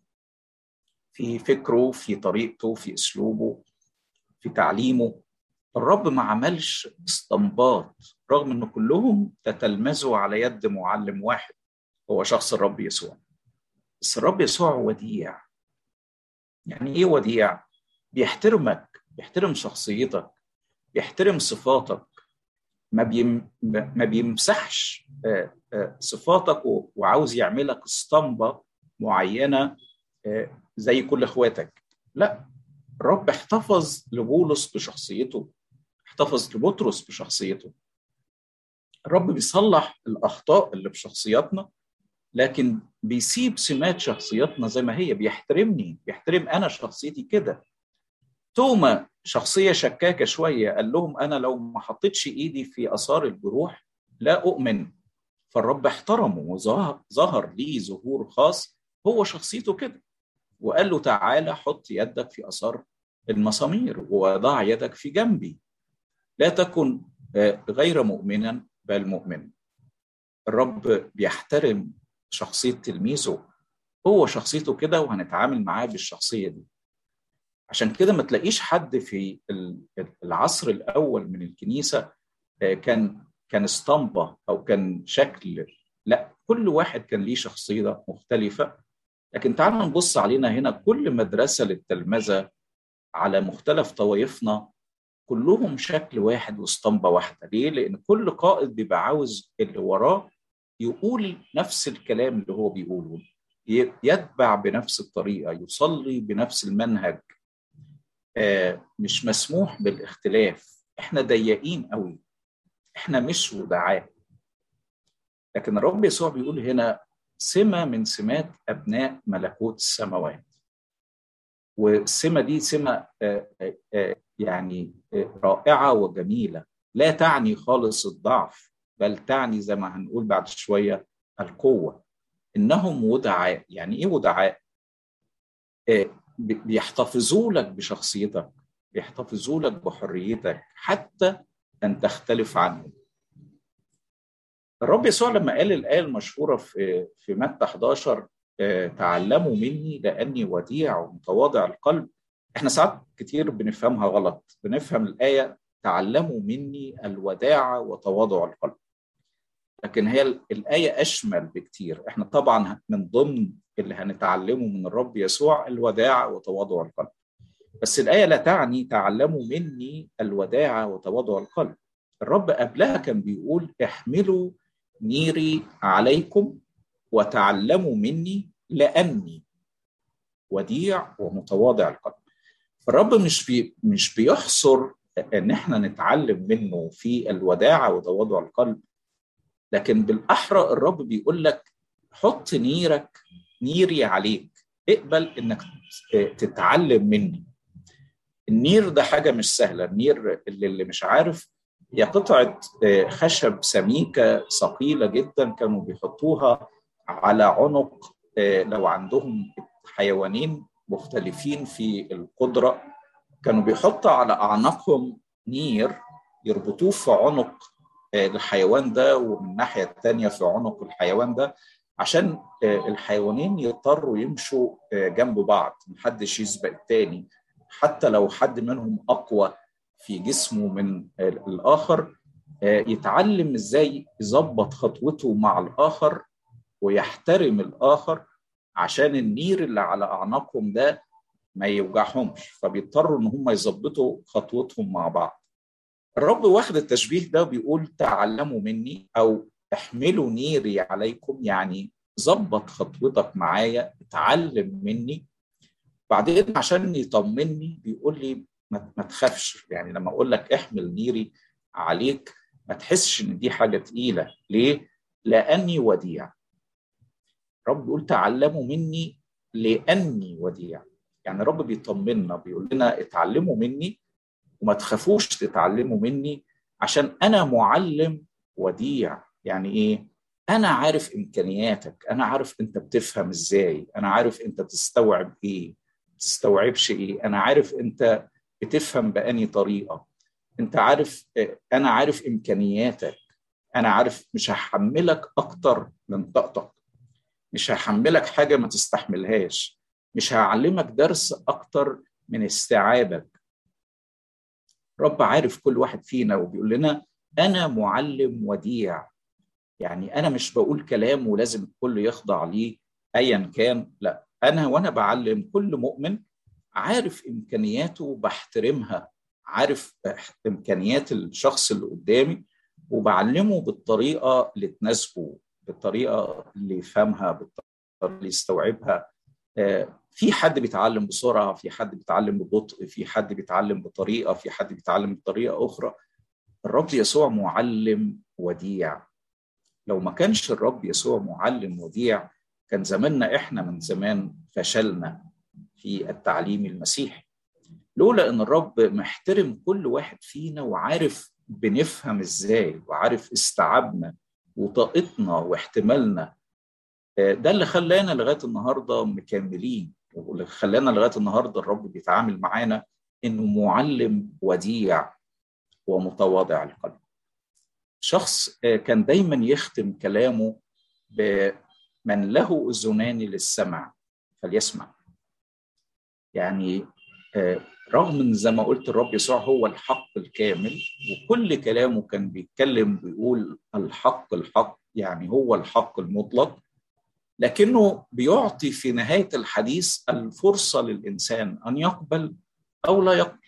في فكره في طريقته في اسلوبه في تعليمه الرب ما عملش استنباط رغم ان كلهم تتلمذوا على يد معلم واحد هو شخص الرب يسوع بس الرب يسوع وديع يعني ايه وديع بيحترمك بيحترم شخصيتك بيحترم صفاتك ما بيم ما بيمسحش صفاتك وعاوز يعملك اسطمبه معينه زي كل اخواتك لا الرب احتفظ لبولس بشخصيته احتفظ لبطرس بشخصيته الرب بيصلح الاخطاء اللي في شخصياتنا لكن بيسيب سمات شخصياتنا زي ما هي بيحترمني بيحترم انا شخصيتي كده توما شخصيه شكاكه شويه قال لهم انا لو ما حطيتش ايدي في اثار الجروح لا اؤمن فالرب احترمه وظهر ليه ظهور خاص هو شخصيته كده وقال له تعالى حط يدك في اثار المسامير وضع يدك في جنبي لا تكن غير مؤمنا بل مؤمن الرب بيحترم شخصيه تلميذه هو شخصيته كده وهنتعامل معاه بالشخصيه دي عشان كده ما تلاقيش حد في العصر الاول من الكنيسه كان كان اسطمبه او كان شكل لا كل واحد كان ليه شخصيه مختلفه لكن تعال نبص علينا هنا كل مدرسه للتلمذه على مختلف طوائفنا كلهم شكل واحد واسطمبه واحده ليه؟ لان كل قائد بيبقى عاوز اللي وراه يقول نفس الكلام اللي هو بيقوله يتبع بنفس الطريقه يصلي بنفس المنهج مش مسموح بالاختلاف احنا ضيقين قوي احنا مش ودعاء لكن الرب يسوع بيقول هنا سمة من سمات أبناء ملكوت السماوات والسمة دي سمة يعني رائعة وجميلة لا تعني خالص الضعف بل تعني زي ما هنقول بعد شوية القوة إنهم ودعاء يعني إيه ودعاء؟ بيحتفظوا لك بشخصيتك بيحتفظوا لك بحريتك حتى أن تختلف عنهم الرب يسوع لما قال الآية المشهورة في في متى 11 تعلموا مني لأني وديع ومتواضع القلب احنا ساعات كتير بنفهمها غلط بنفهم الآية تعلموا مني الوداعة وتواضع القلب لكن هي الآية أشمل بكتير احنا طبعا من ضمن اللي هنتعلمه من الرب يسوع الوداعة وتواضع القلب بس الآية لا تعني تعلموا مني الوداعة وتواضع القلب الرب قبلها كان بيقول احملوا نيري عليكم وتعلموا مني لأني وديع ومتواضع القلب فالرب مش بي مش بيحصر ان احنا نتعلم منه في الوداعة وتواضع القلب لكن بالأحرى الرب بيقول لك حط نيرك نيري عليك اقبل انك تتعلم مني النير ده حاجة مش سهلة النير اللي, اللي مش عارف هي قطعة خشب سميكة ثقيلة جدا كانوا بيحطوها على عنق لو عندهم حيوانين مختلفين في القدرة كانوا بيحطوا على أعناقهم نير يربطوه في عنق الحيوان ده ومن الناحية الثانية في عنق الحيوان ده عشان الحيوانين يضطروا يمشوا جنب بعض محدش يسبق التاني حتى لو حد منهم أقوى في جسمه من الآخر يتعلم إزاي يظبط خطوته مع الآخر ويحترم الآخر عشان النير اللي على أعناقهم ده ما يوجعهمش فبيضطروا إن هم يظبطوا خطوتهم مع بعض الرب واخد التشبيه ده بيقول تعلموا مني أو احملوا نيري عليكم يعني ظبط خطوتك معايا اتعلم مني بعدين عشان يطمني بيقول لي ما تخافش يعني لما اقول لك احمل نيري عليك ما تحسش ان دي حاجه تقيله ليه لاني وديع رب بيقول تعلموا مني لاني وديع يعني رب بيطمنا بيقول لنا اتعلموا مني وما تخافوش تتعلموا مني عشان انا معلم وديع يعني ايه انا عارف امكانياتك انا عارف انت بتفهم ازاي انا عارف انت بتستوعب ايه تستوعبش ايه انا عارف انت بتفهم بأني طريقة انت عارف انا عارف امكانياتك انا عارف مش هحملك اكتر من طاقتك مش هحملك حاجة ما تستحملهاش مش هعلمك درس اكتر من استيعابك رب عارف كل واحد فينا وبيقول لنا انا معلم وديع يعني انا مش بقول كلام ولازم الكل يخضع ليه ايا كان لا انا وانا بعلم كل مؤمن عارف امكانياته بحترمها عارف امكانيات الشخص اللي قدامي وبعلمه بالطريقه اللي تناسبه بالطريقه اللي يفهمها بالطريقه اللي يستوعبها في حد بيتعلم بسرعه في حد بيتعلم ببطء في حد بيتعلم بطريقه في حد بيتعلم بطريقه اخرى الرب يسوع معلم وديع لو ما كانش الرب يسوع معلم وديع كان زماننا احنا من زمان فشلنا في التعليم المسيحي لولا ان الرب محترم كل واحد فينا وعارف بنفهم ازاي وعارف استيعابنا وطاقتنا واحتمالنا ده اللي خلانا لغايه النهارده مكملين واللي خلانا لغايه النهارده الرب بيتعامل معانا انه معلم وديع ومتواضع القلب. شخص كان دايما يختم كلامه بمن له اذنان للسمع فليسمع. يعني رغم ان زي ما قلت الرب يسوع هو الحق الكامل وكل كلامه كان بيتكلم بيقول الحق الحق يعني هو الحق المطلق لكنه بيعطي في نهايه الحديث الفرصه للانسان ان يقبل او لا يقبل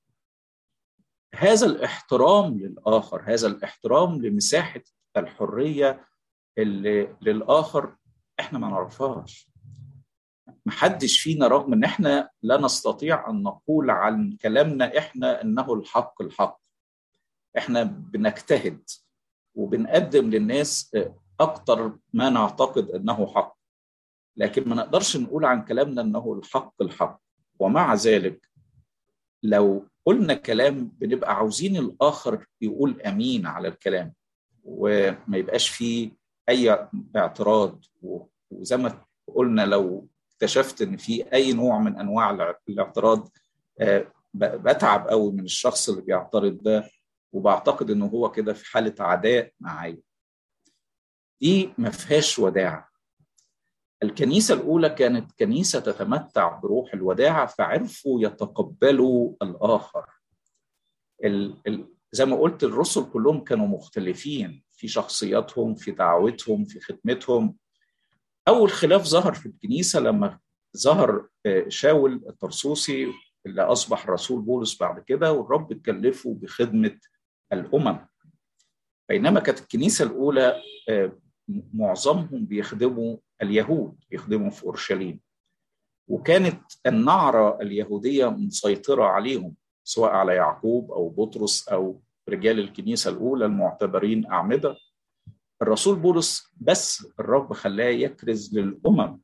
هذا الاحترام للاخر هذا الاحترام لمساحه الحريه اللي للاخر احنا ما نعرفهاش محدش فينا رغم ان احنا لا نستطيع ان نقول عن كلامنا احنا انه الحق الحق احنا بنجتهد وبنقدم للناس اكتر ما نعتقد انه حق لكن ما نقدرش نقول عن كلامنا انه الحق الحق ومع ذلك لو قلنا كلام بنبقى عاوزين الاخر يقول امين على الكلام وما يبقاش فيه اي اعتراض وزي ما قلنا لو اكتشفت ان في اي نوع من انواع الاعتراض بتعب قوي من الشخص اللي بيعترض ده وبعتقد انه هو كده في حاله عداء معايا دي ما فيهاش وداعة الكنيسة الأولى كانت كنيسة تتمتع بروح الوداعة فعرفوا يتقبلوا الآخر ال ال زي ما قلت الرسل كلهم كانوا مختلفين في شخصياتهم في دعوتهم في خدمتهم أول خلاف ظهر في الكنيسة لما ظهر شاول الطرسوسي اللي أصبح رسول بولس بعد كده والرب كلفه بخدمة الأمم بينما كانت الكنيسة الأولى معظمهم بيخدموا اليهود بيخدموا في اورشليم وكانت النعره اليهوديه مسيطره عليهم سواء على يعقوب او بطرس او رجال الكنيسه الاولى المعتبرين اعمده الرسول بولس بس الرب خلاه يكرز للامم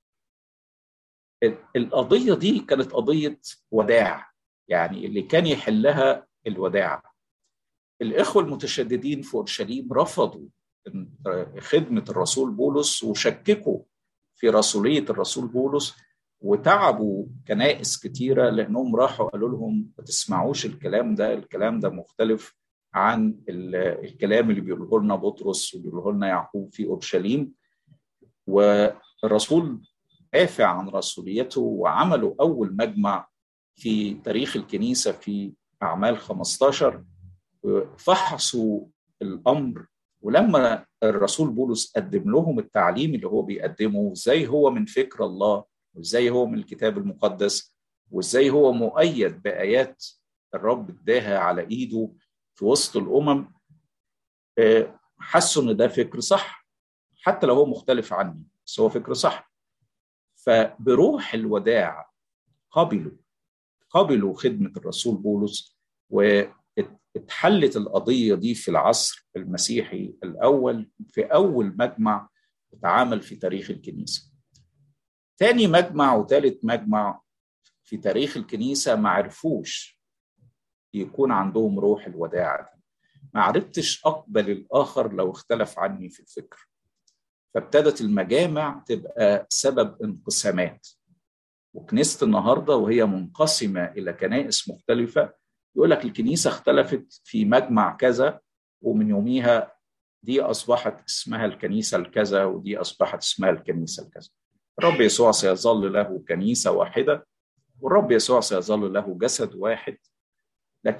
القضيه دي كانت قضيه وداع يعني اللي كان يحلها الوداع الاخوه المتشددين في اورشليم رفضوا خدمه الرسول بولس وشككوا في رسوليه الرسول بولس وتعبوا كنائس كتيره لانهم راحوا قالوا لهم ما تسمعوش الكلام ده الكلام ده مختلف عن الكلام اللي بيقوله لنا بطرس وبيقوله لنا يعقوب في اورشليم والرسول دافع عن رسوليته وعملوا اول مجمع في تاريخ الكنيسه في اعمال 15 فحصوا الامر ولما الرسول بولس قدم لهم التعليم اللي هو بيقدمه ازاي هو من فكر الله وازاي هو من الكتاب المقدس وازاي هو مؤيد بايات الرب اداها على ايده في وسط الامم حسوا ان ده فكر صح حتى لو هو مختلف عني بس هو فكر صح فبروح الوداع قبلوا قبلوا خدمه الرسول بولس واتحلت القضيه دي في العصر المسيحي الاول في اول مجمع اتعامل في تاريخ الكنيسه. تاني مجمع وثالث مجمع في تاريخ الكنيسه ما عرفوش يكون عندهم روح الوداع دي. ما عرفتش اقبل الاخر لو اختلف عني في الفكر. فابتدت المجامع تبقى سبب انقسامات. وكنيسه النهارده وهي منقسمه الى كنائس مختلفه يقول لك الكنيسه اختلفت في مجمع كذا ومن يوميها دي اصبحت اسمها الكنيسه الكذا ودي اصبحت اسمها الكنيسه الكذا. الرب يسوع سيظل له كنيسه واحده والرب يسوع سيظل له جسد واحد لكن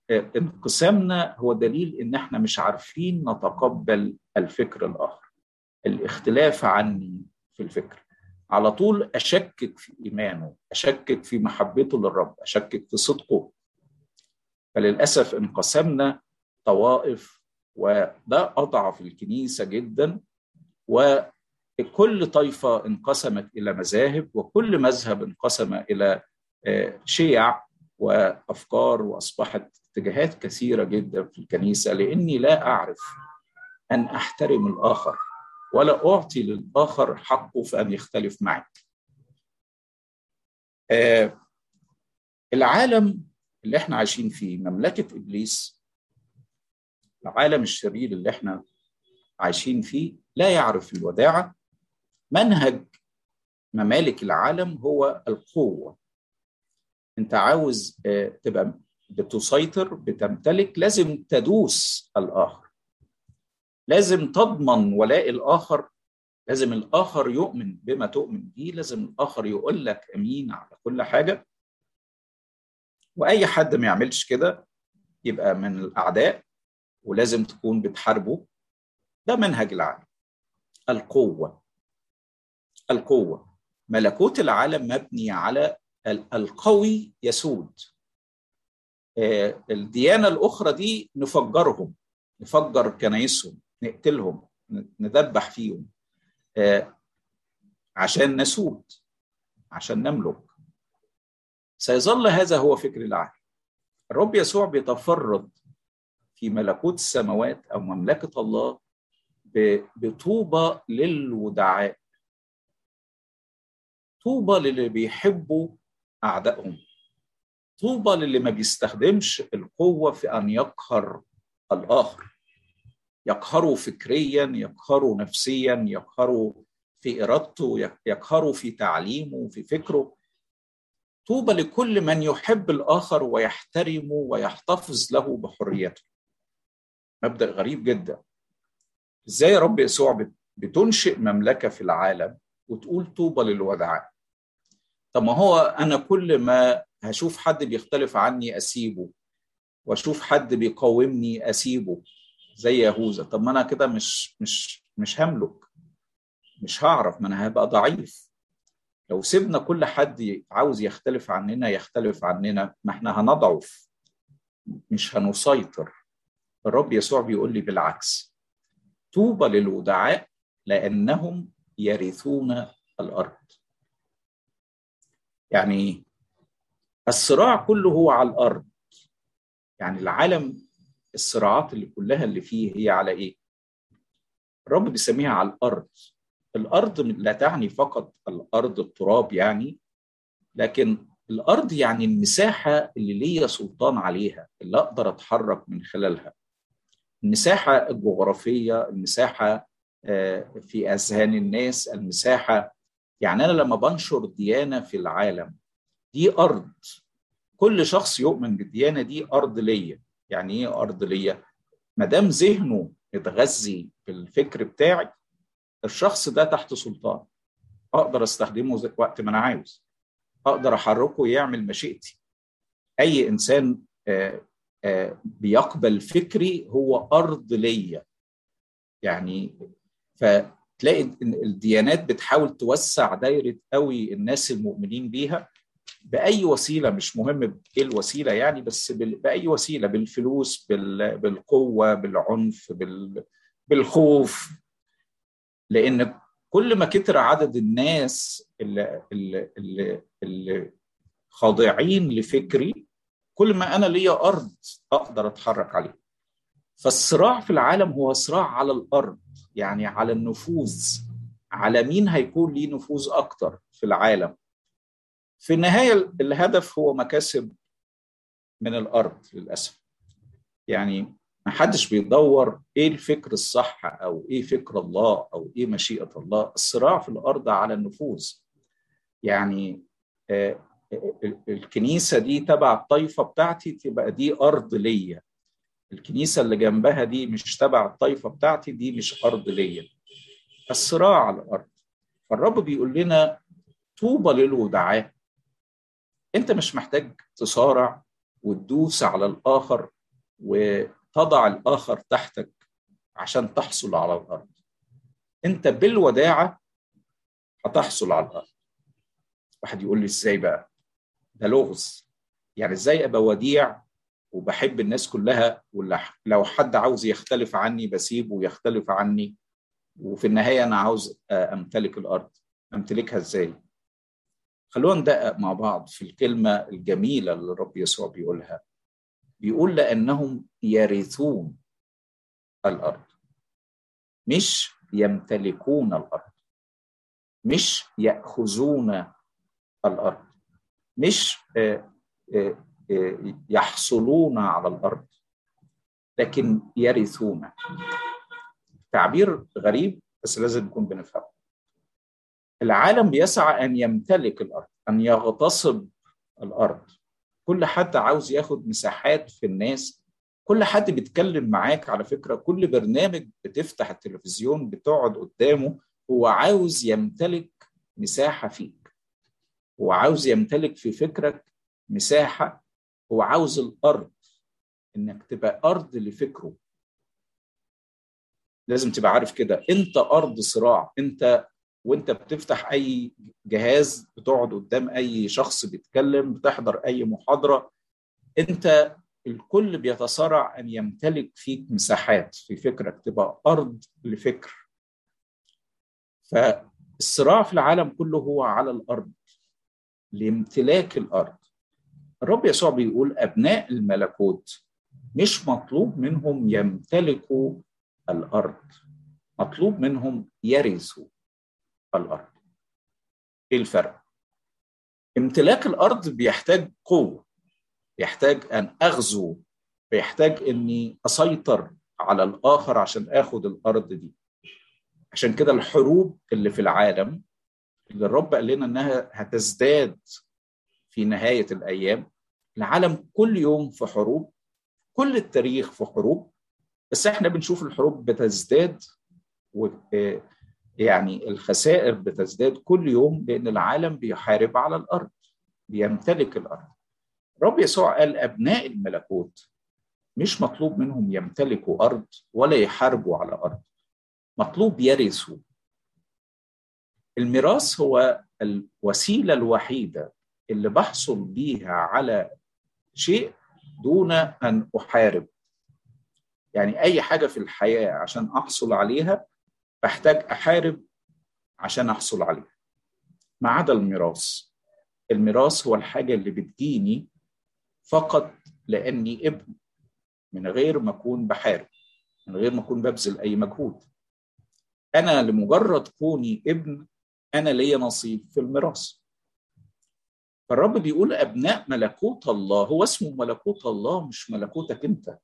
انقسامنا هو دليل ان احنا مش عارفين نتقبل الفكر الاخر الاختلاف عني في الفكر على طول اشكك في ايمانه اشكك في محبته للرب اشكك في صدقه فللاسف انقسمنا طوائف وده اضعف الكنيسه جدا وكل طائفه انقسمت الى مذاهب وكل مذهب انقسم الى شيع وافكار واصبحت اتجاهات كثيره جدا في الكنيسه لاني لا اعرف ان احترم الاخر ولا اعطي للاخر حقه في ان يختلف معي. آه العالم اللي احنا عايشين فيه مملكه ابليس العالم الشرير اللي احنا عايشين فيه لا يعرف الوداعه منهج ممالك العالم هو القوه انت عاوز تبقى بتسيطر بتمتلك لازم تدوس الاخر لازم تضمن ولاء الاخر لازم الاخر يؤمن بما تؤمن به لازم الاخر يقول لك امين على كل حاجه واي حد ما يعملش كده يبقى من الاعداء ولازم تكون بتحاربه ده منهج العالم القوه القوه ملكوت العالم مبني على القوي يسود الديانه الاخرى دي نفجرهم نفجر كنايسهم نقتلهم نذبح فيهم عشان نسود عشان نملك سيظل هذا هو فكر العالم الرب يسوع بيتفرد في ملكوت السماوات او مملكه الله بطوبى للودعاء طوبى للي بيحبوا اعدائهم طوبى للي ما بيستخدمش القوه في ان يقهر الاخر يقهره فكريا يقهره نفسيا يقهره في ارادته يقهره في تعليمه في فكره طوبى لكل من يحب الاخر ويحترمه ويحتفظ له بحريته مبدا غريب جدا ازاي رب يسوع بتنشئ مملكه في العالم وتقول طوبى للودعاء طب ما هو انا كل ما هشوف حد بيختلف عني اسيبه واشوف حد بيقاومني اسيبه زي يهوذا طب ما انا كده مش مش مش هملك مش هعرف ما انا هبقى ضعيف لو سيبنا كل حد عاوز يختلف عننا يختلف عننا ما احنا هنضعف مش هنسيطر الرب يسوع بيقول لي بالعكس طوبى للودعاء لانهم يرثون الارض يعني الصراع كله هو على الارض يعني العالم الصراعات اللي كلها اللي فيه هي على ايه الرب بيسميها على الارض الارض لا تعني فقط الارض التراب يعني لكن الارض يعني المساحه اللي ليا سلطان عليها اللي اقدر اتحرك من خلالها المساحه الجغرافيه المساحه في اذهان الناس المساحه يعني انا لما بنشر ديانه في العالم دي ارض كل شخص يؤمن بالديانه دي ارض ليا يعني ايه ارض ليا ما دام ذهنه متغذي بالفكر بتاعي الشخص ده تحت سلطان اقدر استخدمه وقت ما انا عاوز اقدر احركه يعمل مشيئتي اي انسان آآ آآ بيقبل فكري هو ارض ليا يعني فتلاقي الديانات بتحاول توسع دايره قوي الناس المؤمنين بيها باي وسيله مش مهم ايه الوسيله يعني بس باي وسيله بالفلوس بالقوه بالعنف بالخوف لان كل ما كتر عدد الناس اللي, اللي, اللي, اللي خاضعين لفكري كل ما انا ليا ارض اقدر اتحرك عليها فالصراع في العالم هو صراع على الارض يعني على النفوذ على مين هيكون ليه نفوذ اكتر في العالم في النهايه الهدف هو مكاسب من الارض للاسف يعني ما حدش بيدور ايه الفكر الصح او ايه فكر الله او ايه مشيئه الله الصراع في الارض على النفوذ يعني الكنيسه دي تبع الطائفه بتاعتي تبقى دي ارض ليا الكنيسه اللي جنبها دي مش تبع الطائفه بتاعتي دي مش ارض ليا الصراع على الارض فالرب بيقول لنا طوبى للودعاء انت مش محتاج تصارع وتدوس على الآخر وتضع الآخر تحتك عشان تحصل على الأرض أنت بالوداعة هتحصل على الأرض واحد يقول لي إزاي بقى ده لغز يعني إزاي أبقى وديع وبحب الناس كلها ولو حد عاوز يختلف عني بسيبه يختلف عني وفي النهاية أنا عاوز أمتلك الأرض أمتلكها إزاي خلونا ندقق مع بعض في الكلمة الجميلة اللي الرب يسوع بيقولها بيقول لأنهم يرثون الأرض مش يمتلكون الأرض مش يأخذون الأرض مش يحصلون على الأرض لكن يرثون تعبير غريب بس لازم نكون بنفهمه العالم بيسعى ان يمتلك الارض ان يغتصب الارض كل حد عاوز ياخد مساحات في الناس كل حد بيتكلم معاك على فكره كل برنامج بتفتح التلفزيون بتقعد قدامه هو عاوز يمتلك مساحه فيك هو عاوز يمتلك في فكرك مساحه هو عاوز الارض انك تبقى ارض لفكره لازم تبقى عارف كده انت ارض صراع انت وانت بتفتح اي جهاز بتقعد قدام اي شخص بيتكلم بتحضر اي محاضره انت الكل بيتصارع ان يمتلك فيك مساحات في فكرك تبقى ارض لفكر فالصراع في العالم كله هو على الارض لامتلاك الارض الرب يسوع بيقول ابناء الملكوت مش مطلوب منهم يمتلكوا الارض مطلوب منهم يرثوا الارض ايه الفرق امتلاك الارض بيحتاج قوه يحتاج ان اغزو بيحتاج اني اسيطر على الاخر عشان اخد الارض دي عشان كده الحروب اللي في العالم اللي الرب قال لنا انها هتزداد في نهايه الايام العالم كل يوم في حروب كل التاريخ في حروب بس احنا بنشوف الحروب بتزداد و يعني الخسائر بتزداد كل يوم لان العالم بيحارب على الارض بيمتلك الارض رب يسوع قال ابناء الملكوت مش مطلوب منهم يمتلكوا ارض ولا يحاربوا على ارض مطلوب يرثوا الميراث هو الوسيله الوحيده اللي بحصل بيها على شيء دون ان احارب يعني اي حاجه في الحياه عشان احصل عليها بحتاج احارب عشان احصل عليها ما عدا الميراث الميراث هو الحاجه اللي بتجيني فقط لاني ابن من غير ما اكون بحارب من غير ما اكون ببذل اي مجهود انا لمجرد كوني ابن انا ليا نصيب في الميراث فالرب بيقول ابناء ملكوت الله هو اسمه ملكوت الله مش ملكوتك انت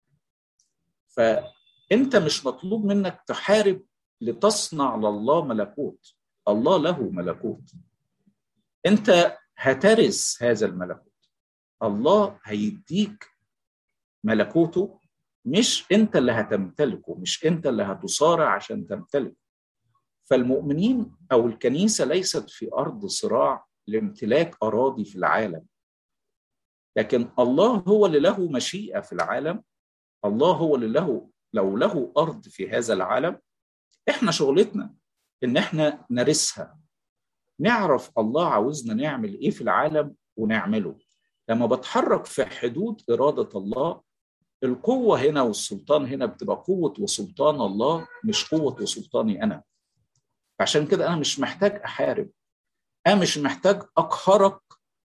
فانت مش مطلوب منك تحارب لتصنع لله ملكوت الله له ملكوت انت هترث هذا الملكوت الله هيديك ملكوته مش انت اللي هتمتلكه مش انت اللي هتصارع عشان تمتلكه فالمؤمنين او الكنيسه ليست في ارض صراع لامتلاك اراضي في العالم لكن الله هو اللي له مشيئه في العالم الله هو اللي له لو له ارض في هذا العالم احنا شغلتنا ان احنا نرثها نعرف الله عاوزنا نعمل ايه في العالم ونعمله لما بتحرك في حدود اراده الله القوه هنا والسلطان هنا بتبقى قوه وسلطان الله مش قوه وسلطاني انا عشان كده انا مش محتاج احارب انا مش محتاج اقهرك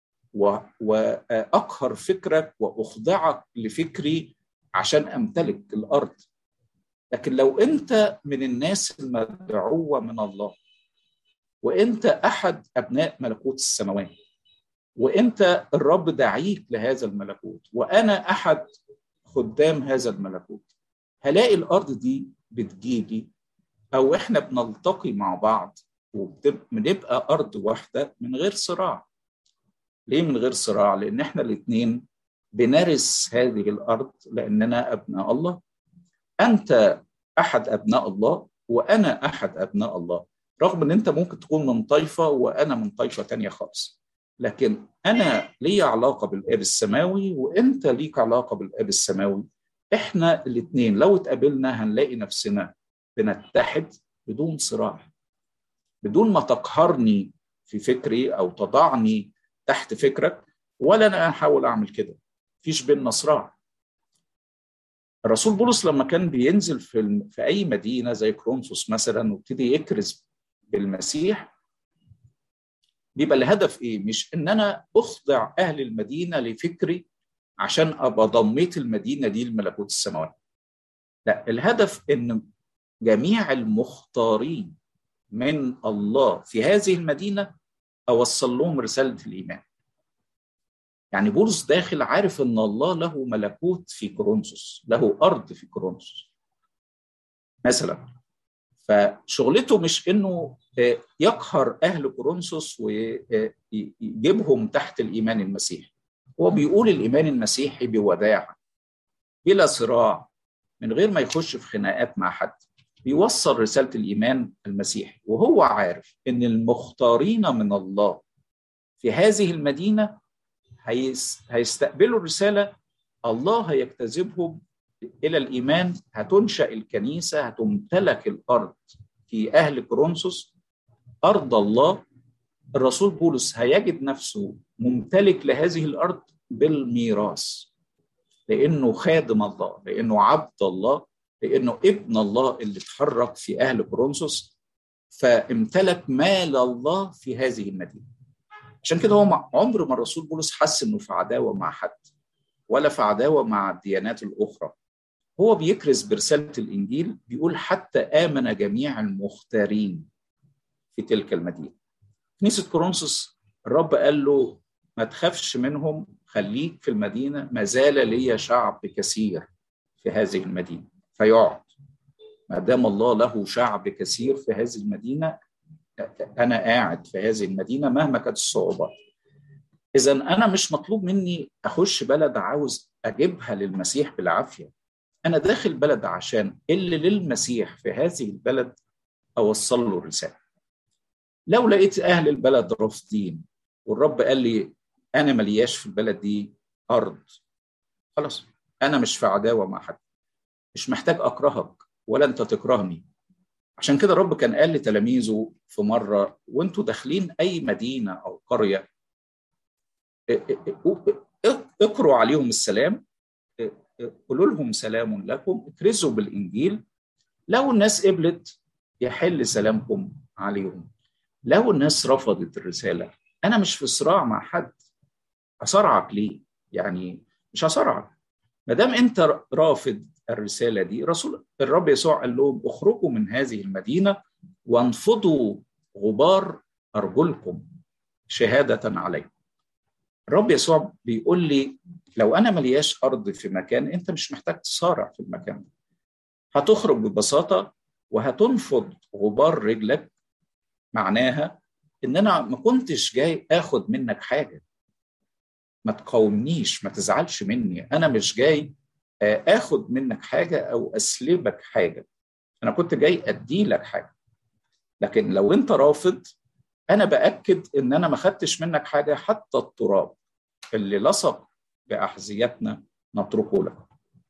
واقهر فكرك واخضعك لفكري عشان امتلك الارض لكن لو انت من الناس المدعوه من الله وانت احد ابناء ملكوت السماوات وانت الرب دعيك لهذا الملكوت وانا احد خدام هذا الملكوت هلاقي الارض دي بتجيلي او احنا بنلتقي مع بعض وبنبقى ارض واحده من غير صراع ليه من غير صراع لان احنا الاثنين بنرث هذه الارض لاننا ابناء الله انت احد ابناء الله وانا احد ابناء الله رغم ان انت ممكن تكون من طائفه وانا من طائفه تانية خالص لكن انا لي علاقه بالاب السماوي وانت ليك علاقه بالاب السماوي احنا الاثنين لو اتقابلنا هنلاقي نفسنا بنتحد بدون صراع بدون ما تقهرني في فكري او تضعني تحت فكرك ولا انا احاول اعمل كده مفيش بيننا صراع الرسول بولس لما كان بينزل في في اي مدينه زي كرونسوس مثلا وابتدي يكرز بالمسيح بيبقى الهدف ايه؟ مش ان انا اخضع اهل المدينه لفكري عشان ابقى ضميت المدينه دي لملكوت السماوات. لا الهدف ان جميع المختارين من الله في هذه المدينه اوصل لهم رساله الايمان. يعني بولس داخل عارف ان الله له ملكوت في كورنثوس، له ارض في كورنثوس. مثلا فشغلته مش انه يقهر اهل كورنثوس ويجيبهم تحت الايمان المسيحي. هو بيقول الايمان المسيحي بوداعه بلا صراع من غير ما يخش في خناقات مع حد. بيوصل رساله الايمان المسيحي وهو عارف ان المختارين من الله في هذه المدينه هيستقبلوا الرساله الله هيجتذبهم الى الايمان هتنشا الكنيسه هتمتلك الارض في اهل كورنثوس ارض الله الرسول بولس هيجد نفسه ممتلك لهذه الارض بالميراث لانه خادم الله لانه عبد الله لانه ابن الله اللي اتحرك في اهل كورنثوس فامتلك مال الله في هذه المدينه عشان كده هو عمر ما الرسول بولس حس انه في عداوه مع حد ولا في عداوه مع الديانات الاخرى هو بيكرز برساله الانجيل بيقول حتى امن جميع المختارين في تلك المدينه كنيسه كورنثوس الرب قال له ما تخافش منهم خليك في المدينه ما زال لي شعب كثير في هذه المدينه فيقعد ما دام الله له شعب كثير في هذه المدينه انا قاعد في هذه المدينه مهما كانت الصعوبات اذا انا مش مطلوب مني اخش بلد عاوز اجيبها للمسيح بالعافيه انا داخل بلد عشان اللي للمسيح في هذه البلد اوصل له الرساله لو لقيت اهل البلد رافضين والرب قال لي انا ملياش في البلد دي ارض خلاص انا مش في عداوه مع حد مش محتاج اكرهك ولا انت تكرهني عشان كده الرب كان قال لتلاميذه في مره وانتوا داخلين اي مدينه او قريه اقروا عليهم السلام قولوا لهم سلام لكم اكرزوا بالانجيل لو الناس قبلت يحل سلامكم عليهم لو الناس رفضت الرساله انا مش في صراع مع حد اصارعك ليه يعني مش هصارعك ما دام انت رافض الرساله دي رسول الرب يسوع قال لهم اخرجوا من هذه المدينه وانفضوا غبار ارجلكم شهاده عليكم الرب يسوع بيقول لي لو انا ملياش ارض في مكان انت مش محتاج تصارع في المكان ده هتخرج ببساطه وهتنفض غبار رجلك معناها ان انا ما كنتش جاي اخد منك حاجه ما تقاومنيش ما تزعلش مني انا مش جاي اخد منك حاجه او اسلبك حاجه انا كنت جاي ادي لك حاجه لكن لو انت رافض انا باكد ان انا ما خدتش منك حاجه حتى التراب اللي لصق باحذيتنا نتركه لك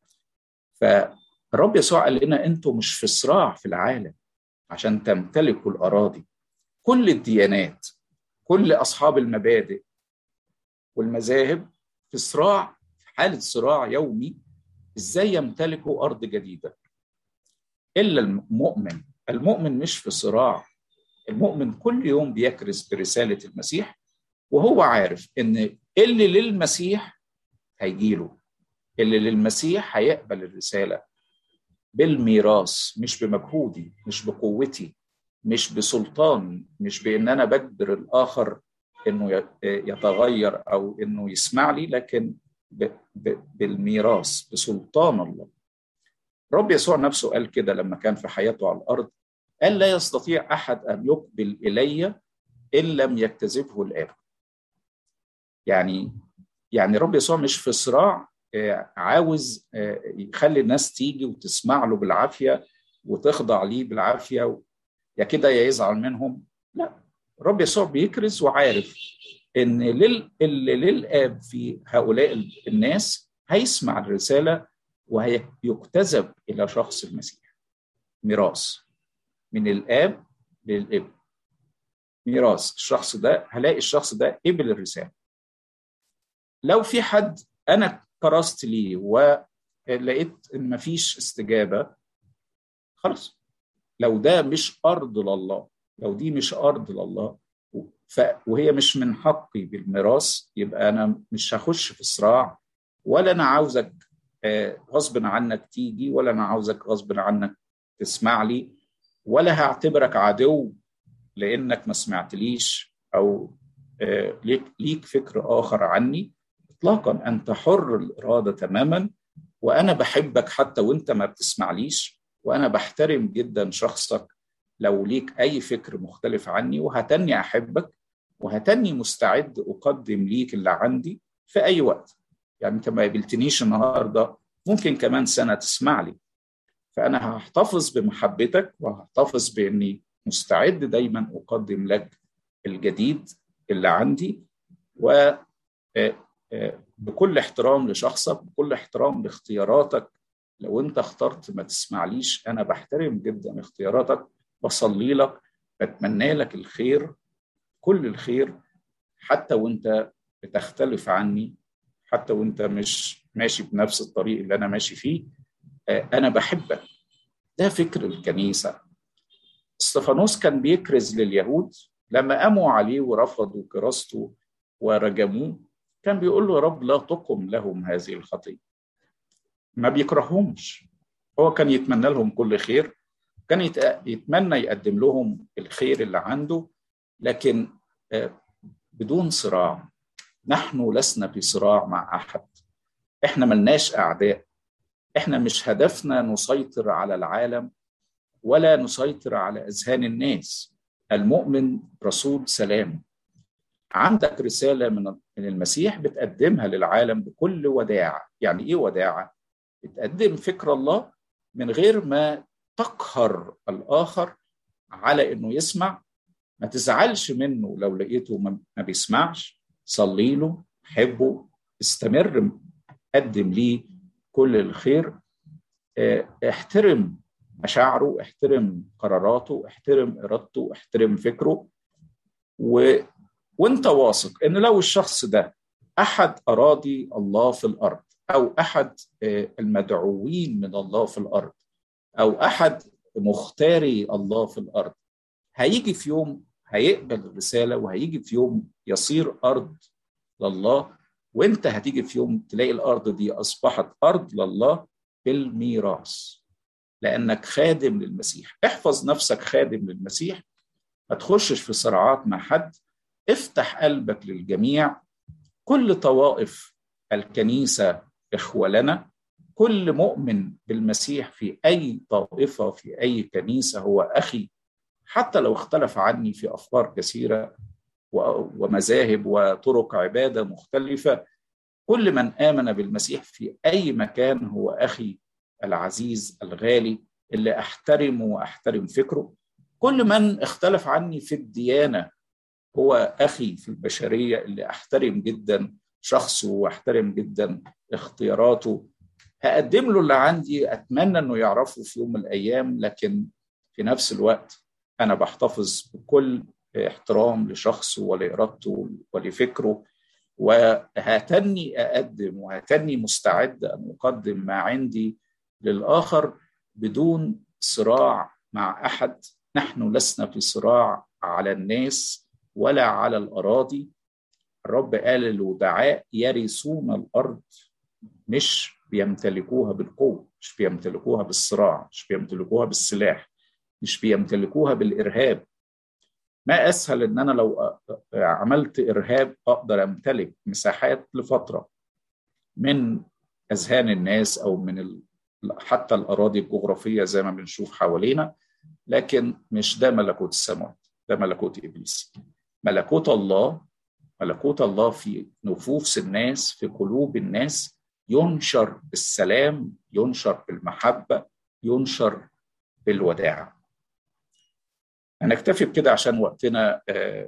فالرب يسوع قال لنا انتوا مش في صراع في العالم عشان تمتلكوا الاراضي كل الديانات كل اصحاب المبادئ والمذاهب في صراع في حاله صراع يومي ازاي يمتلكوا ارض جديده الا المؤمن المؤمن مش في صراع المؤمن كل يوم بيكرز برساله المسيح وهو عارف ان اللي للمسيح هيجيله اللي للمسيح هيقبل الرساله بالميراث مش بمجهودي مش بقوتي مش بسلطاني مش بان انا بجبر الاخر انه يتغير او انه يسمع لي لكن بالميراث بسلطان الله رب يسوع نفسه قال كده لما كان في حياته على الارض قال لا يستطيع احد ان يقبل الي ان لم يجتذبه الاب يعني يعني رب يسوع مش في صراع عاوز يخلي الناس تيجي وتسمع له بالعافيه وتخضع ليه بالعافيه يا كده يا يزعل منهم لا رب يسوع بيكرز وعارف ان لل... اللي للاب في هؤلاء الناس هيسمع الرساله وهيجتذب الى شخص المسيح ميراث من الاب للابن ميراث الشخص ده هلاقي الشخص ده قبل الرساله لو في حد انا كرست ليه ولقيت ان مفيش استجابه خلاص لو ده مش ارض لله لو دي مش ارض لله ف... وهي مش من حقي بالميراث يبقى انا مش هخش في صراع ولا انا عاوزك غصب عنك تيجي ولا انا عاوزك غصب عنك تسمع لي ولا هعتبرك عدو لانك ما سمعتليش او ليك ليك فكر اخر عني اطلاقا انت حر الاراده تماما وانا بحبك حتى وانت ما بتسمعليش وانا بحترم جدا شخصك لو ليك اي فكر مختلف عني وهتني احبك وهتني مستعد اقدم ليك اللي عندي في اي وقت يعني انت ما قابلتنيش النهارده ممكن كمان سنه تسمع لي فانا هحتفظ بمحبتك وهحتفظ باني مستعد دايما اقدم لك الجديد اللي عندي و بكل احترام لشخصك بكل احترام لاختياراتك لو انت اخترت ما تسمعليش انا بحترم جدا اختياراتك بصلي لك بتمنى لك الخير كل الخير حتى وانت بتختلف عني حتى وانت مش ماشي بنفس الطريق اللي انا ماشي فيه انا بحبك ده فكر الكنيسه استفانوس كان بيكرز لليهود لما قاموا عليه ورفضوا كراسته ورجموه كان بيقول له يا رب لا تقم لهم هذه الخطيه ما بيكرههمش هو كان يتمنى لهم كل خير كان يتمنى يقدم لهم الخير اللي عنده لكن بدون صراع نحن لسنا في صراع مع احد احنا ملناش اعداء احنا مش هدفنا نسيطر على العالم ولا نسيطر على اذهان الناس المؤمن رسول سلام عندك رساله من من المسيح بتقدمها للعالم بكل وداعه يعني ايه وداعه بتقدم فكر الله من غير ما تقهر الاخر على انه يسمع ما تزعلش منه لو لقيته ما بيسمعش صلي له حبه استمر قدم ليه كل الخير احترم مشاعره احترم قراراته احترم ارادته احترم فكره و... وانت واثق ان لو الشخص ده احد اراضي الله في الارض او احد المدعوين من الله في الارض او احد مختاري الله في الارض هيجي في يوم هيقبل الرساله وهيجي في يوم يصير ارض لله وانت هتيجي في يوم تلاقي الارض دي اصبحت ارض لله بالميراث لانك خادم للمسيح احفظ نفسك خادم للمسيح ما تخشش في صراعات مع حد افتح قلبك للجميع كل طوائف الكنيسه اخوه لنا كل مؤمن بالمسيح في اي طائفه في اي كنيسه هو اخي حتى لو اختلف عني في افكار كثيره ومذاهب وطرق عباده مختلفه كل من امن بالمسيح في اي مكان هو اخي العزيز الغالي اللي احترمه واحترم فكره كل من اختلف عني في الديانه هو اخي في البشريه اللي احترم جدا شخصه واحترم جدا اختياراته هقدم له اللي عندي اتمنى انه يعرفه في يوم من الايام لكن في نفس الوقت انا بحتفظ بكل احترام لشخصه ولارادته ولفكره وهتني اقدم وهتني مستعد ان اقدم ما عندي للاخر بدون صراع مع احد نحن لسنا في صراع على الناس ولا على الاراضي الرب قال للودعاء يرثون الارض مش بيمتلكوها بالقوه مش بيمتلكوها بالصراع مش بيمتلكوها بالسلاح مش بيمتلكوها بالارهاب ما اسهل ان انا لو عملت ارهاب اقدر امتلك مساحات لفتره من اذهان الناس او من حتى الاراضي الجغرافيه زي ما بنشوف حوالينا لكن مش ده ملكوت السماوات ده ملكوت ابليس ملكوت الله ملكوت الله في نفوس الناس في قلوب الناس ينشر بالسلام ينشر بالمحبه ينشر بالوداعه هنكتفي بكده عشان وقتنا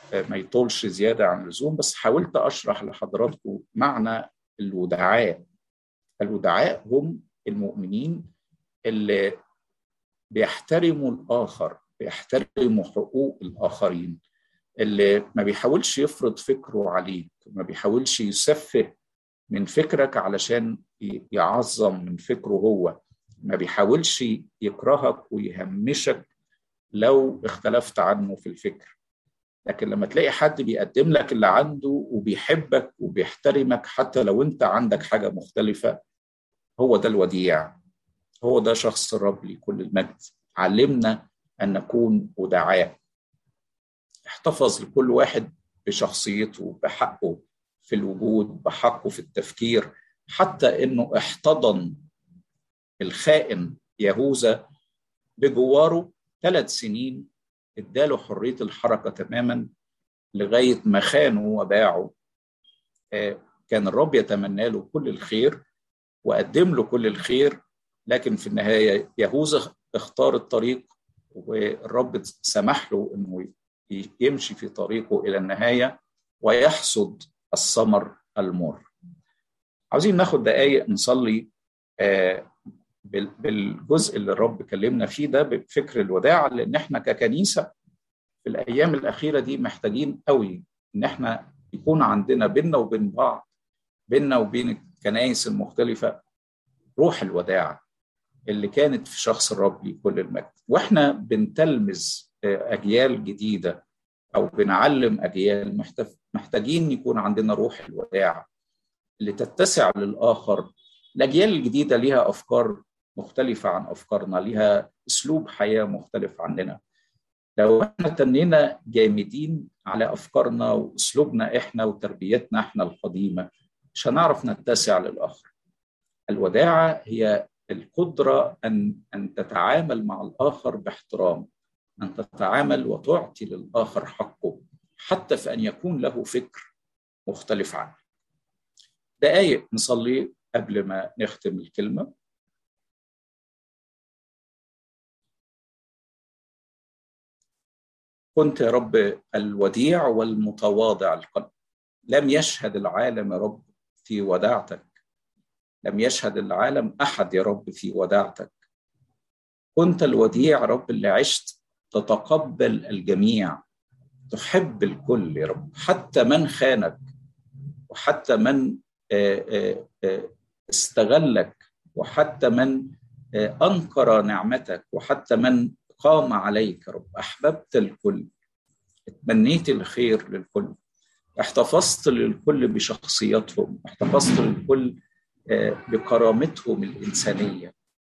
ما يطولش زياده عن اللزوم بس حاولت اشرح لحضراتكم معنى الودعاء الودعاء هم المؤمنين اللي بيحترموا الاخر بيحترموا حقوق الاخرين اللي ما بيحاولش يفرض فكره عليك ما بيحاولش يسفه من فكرك علشان يعظم من فكره هو ما بيحاولش يكرهك ويهمشك لو اختلفت عنه في الفكر لكن لما تلاقي حد بيقدم لك اللي عنده وبيحبك وبيحترمك حتى لو انت عندك حاجة مختلفة هو ده الوديع هو ده شخص الرب لكل المجد علمنا أن نكون ودعاء احتفظ لكل واحد بشخصيته بحقه في الوجود بحقه في التفكير حتى انه احتضن الخائن يهوذا بجواره ثلاث سنين اداله حريه الحركه تماما لغايه ما خانه وباعه كان الرب يتمنى له كل الخير وقدم له كل الخير لكن في النهايه يهوذا اختار الطريق والرب سمح له انه يمشي في طريقه الى النهايه ويحصد الثمر المر. عاوزين ناخد دقائق نصلي بالجزء اللي الرب كلمنا فيه ده بفكر الوداع لان احنا ككنيسه في الايام الاخيره دي محتاجين قوي ان احنا يكون عندنا بيننا وبين بعض بيننا وبين الكنائس المختلفه روح الوداع اللي كانت في شخص الرب لكل المجد واحنا بنتلمذ اجيال جديده او بنعلم اجيال محتاجين يكون عندنا روح الوداع اللي تتسع للاخر الاجيال الجديده ليها افكار مختلفه عن افكارنا ليها اسلوب حياه مختلف عننا لو احنا تنينا جامدين على افكارنا واسلوبنا احنا وتربيتنا احنا القديمه مش هنعرف نتسع للاخر الوداعه هي القدره ان ان تتعامل مع الاخر باحترام ان تتعامل وتعطي للاخر حقه حتى في ان يكون له فكر مختلف عنك دقايق نصلي قبل ما نختم الكلمه كنت يا رب الوديع والمتواضع القلب لم يشهد العالم يا رب في وداعتك لم يشهد العالم احد يا رب في وداعتك كنت الوديع يا رب اللي عشت تتقبل الجميع تحب الكل يا رب حتى من خانك وحتى من استغلك وحتى من انكر نعمتك وحتى من قام عليك يا رب احببت الكل اتمنيت الخير للكل احتفظت للكل بشخصياتهم احتفظت للكل بكرامتهم الانسانيه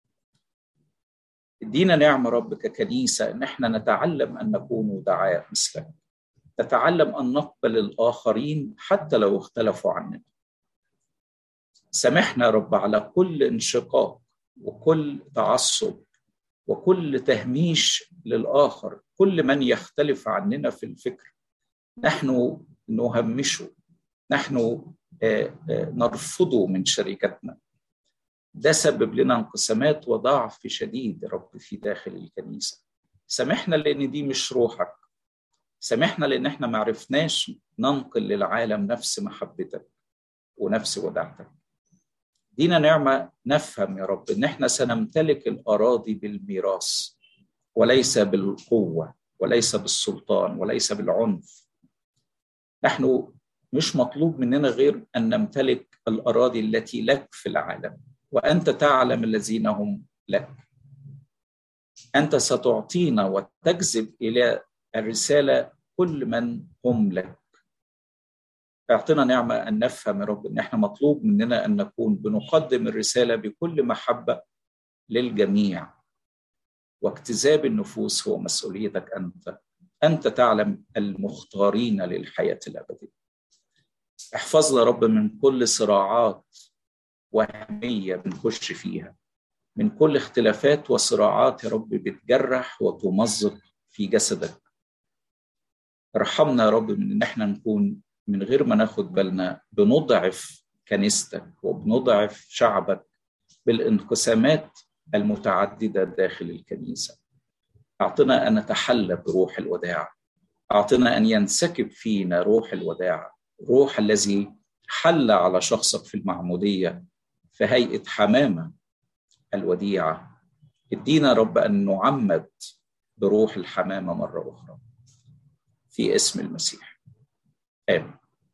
ادينا نعمه رب ككنيسه ان احنا نتعلم ان نكون دعاء مثلك نتعلم ان نقبل الاخرين حتى لو اختلفوا عننا سامحنا يا رب على كل انشقاق وكل تعصب وكل تهميش للاخر كل من يختلف عننا في الفكر نحن نهمشه نحن نرفضه من شركتنا ده سبب لنا انقسامات وضعف شديد يا رب في داخل الكنيسه سامحنا لان دي مش روحك سامحنا لان احنا ما عرفناش ننقل للعالم نفس محبتك ونفس وداعتك دينا نعمه نفهم يا رب ان احنا سنمتلك الاراضي بالميراث وليس بالقوه وليس بالسلطان وليس بالعنف نحن مش مطلوب مننا غير ان نمتلك الاراضي التي لك في العالم وانت تعلم الذين هم لك انت ستعطينا وتجذب الى الرساله كل من هم لك اعطنا نعمه ان نفهم يا رب ان احنا مطلوب مننا ان نكون بنقدم الرساله بكل محبه للجميع واجتذاب النفوس هو مسؤوليتك انت انت تعلم المختارين للحياه الابديه احفظنا رب من كل صراعات وهميه بنخش فيها من كل اختلافات وصراعات يا رب بتجرح وتمزق في جسدك ارحمنا يا رب من ان احنا نكون من غير ما ناخد بالنا بنضعف كنيستك وبنضعف شعبك بالانقسامات المتعدده داخل الكنيسه اعطنا ان نتحلى بروح الوداع أعطنا أن ينسكب فينا روح الوداع روح الذي حل على شخصك في المعمودية في هيئة حمامة الوديعة ادينا رب أن نعمد بروح الحمامة مرة أخرى في اسم المسيح آمين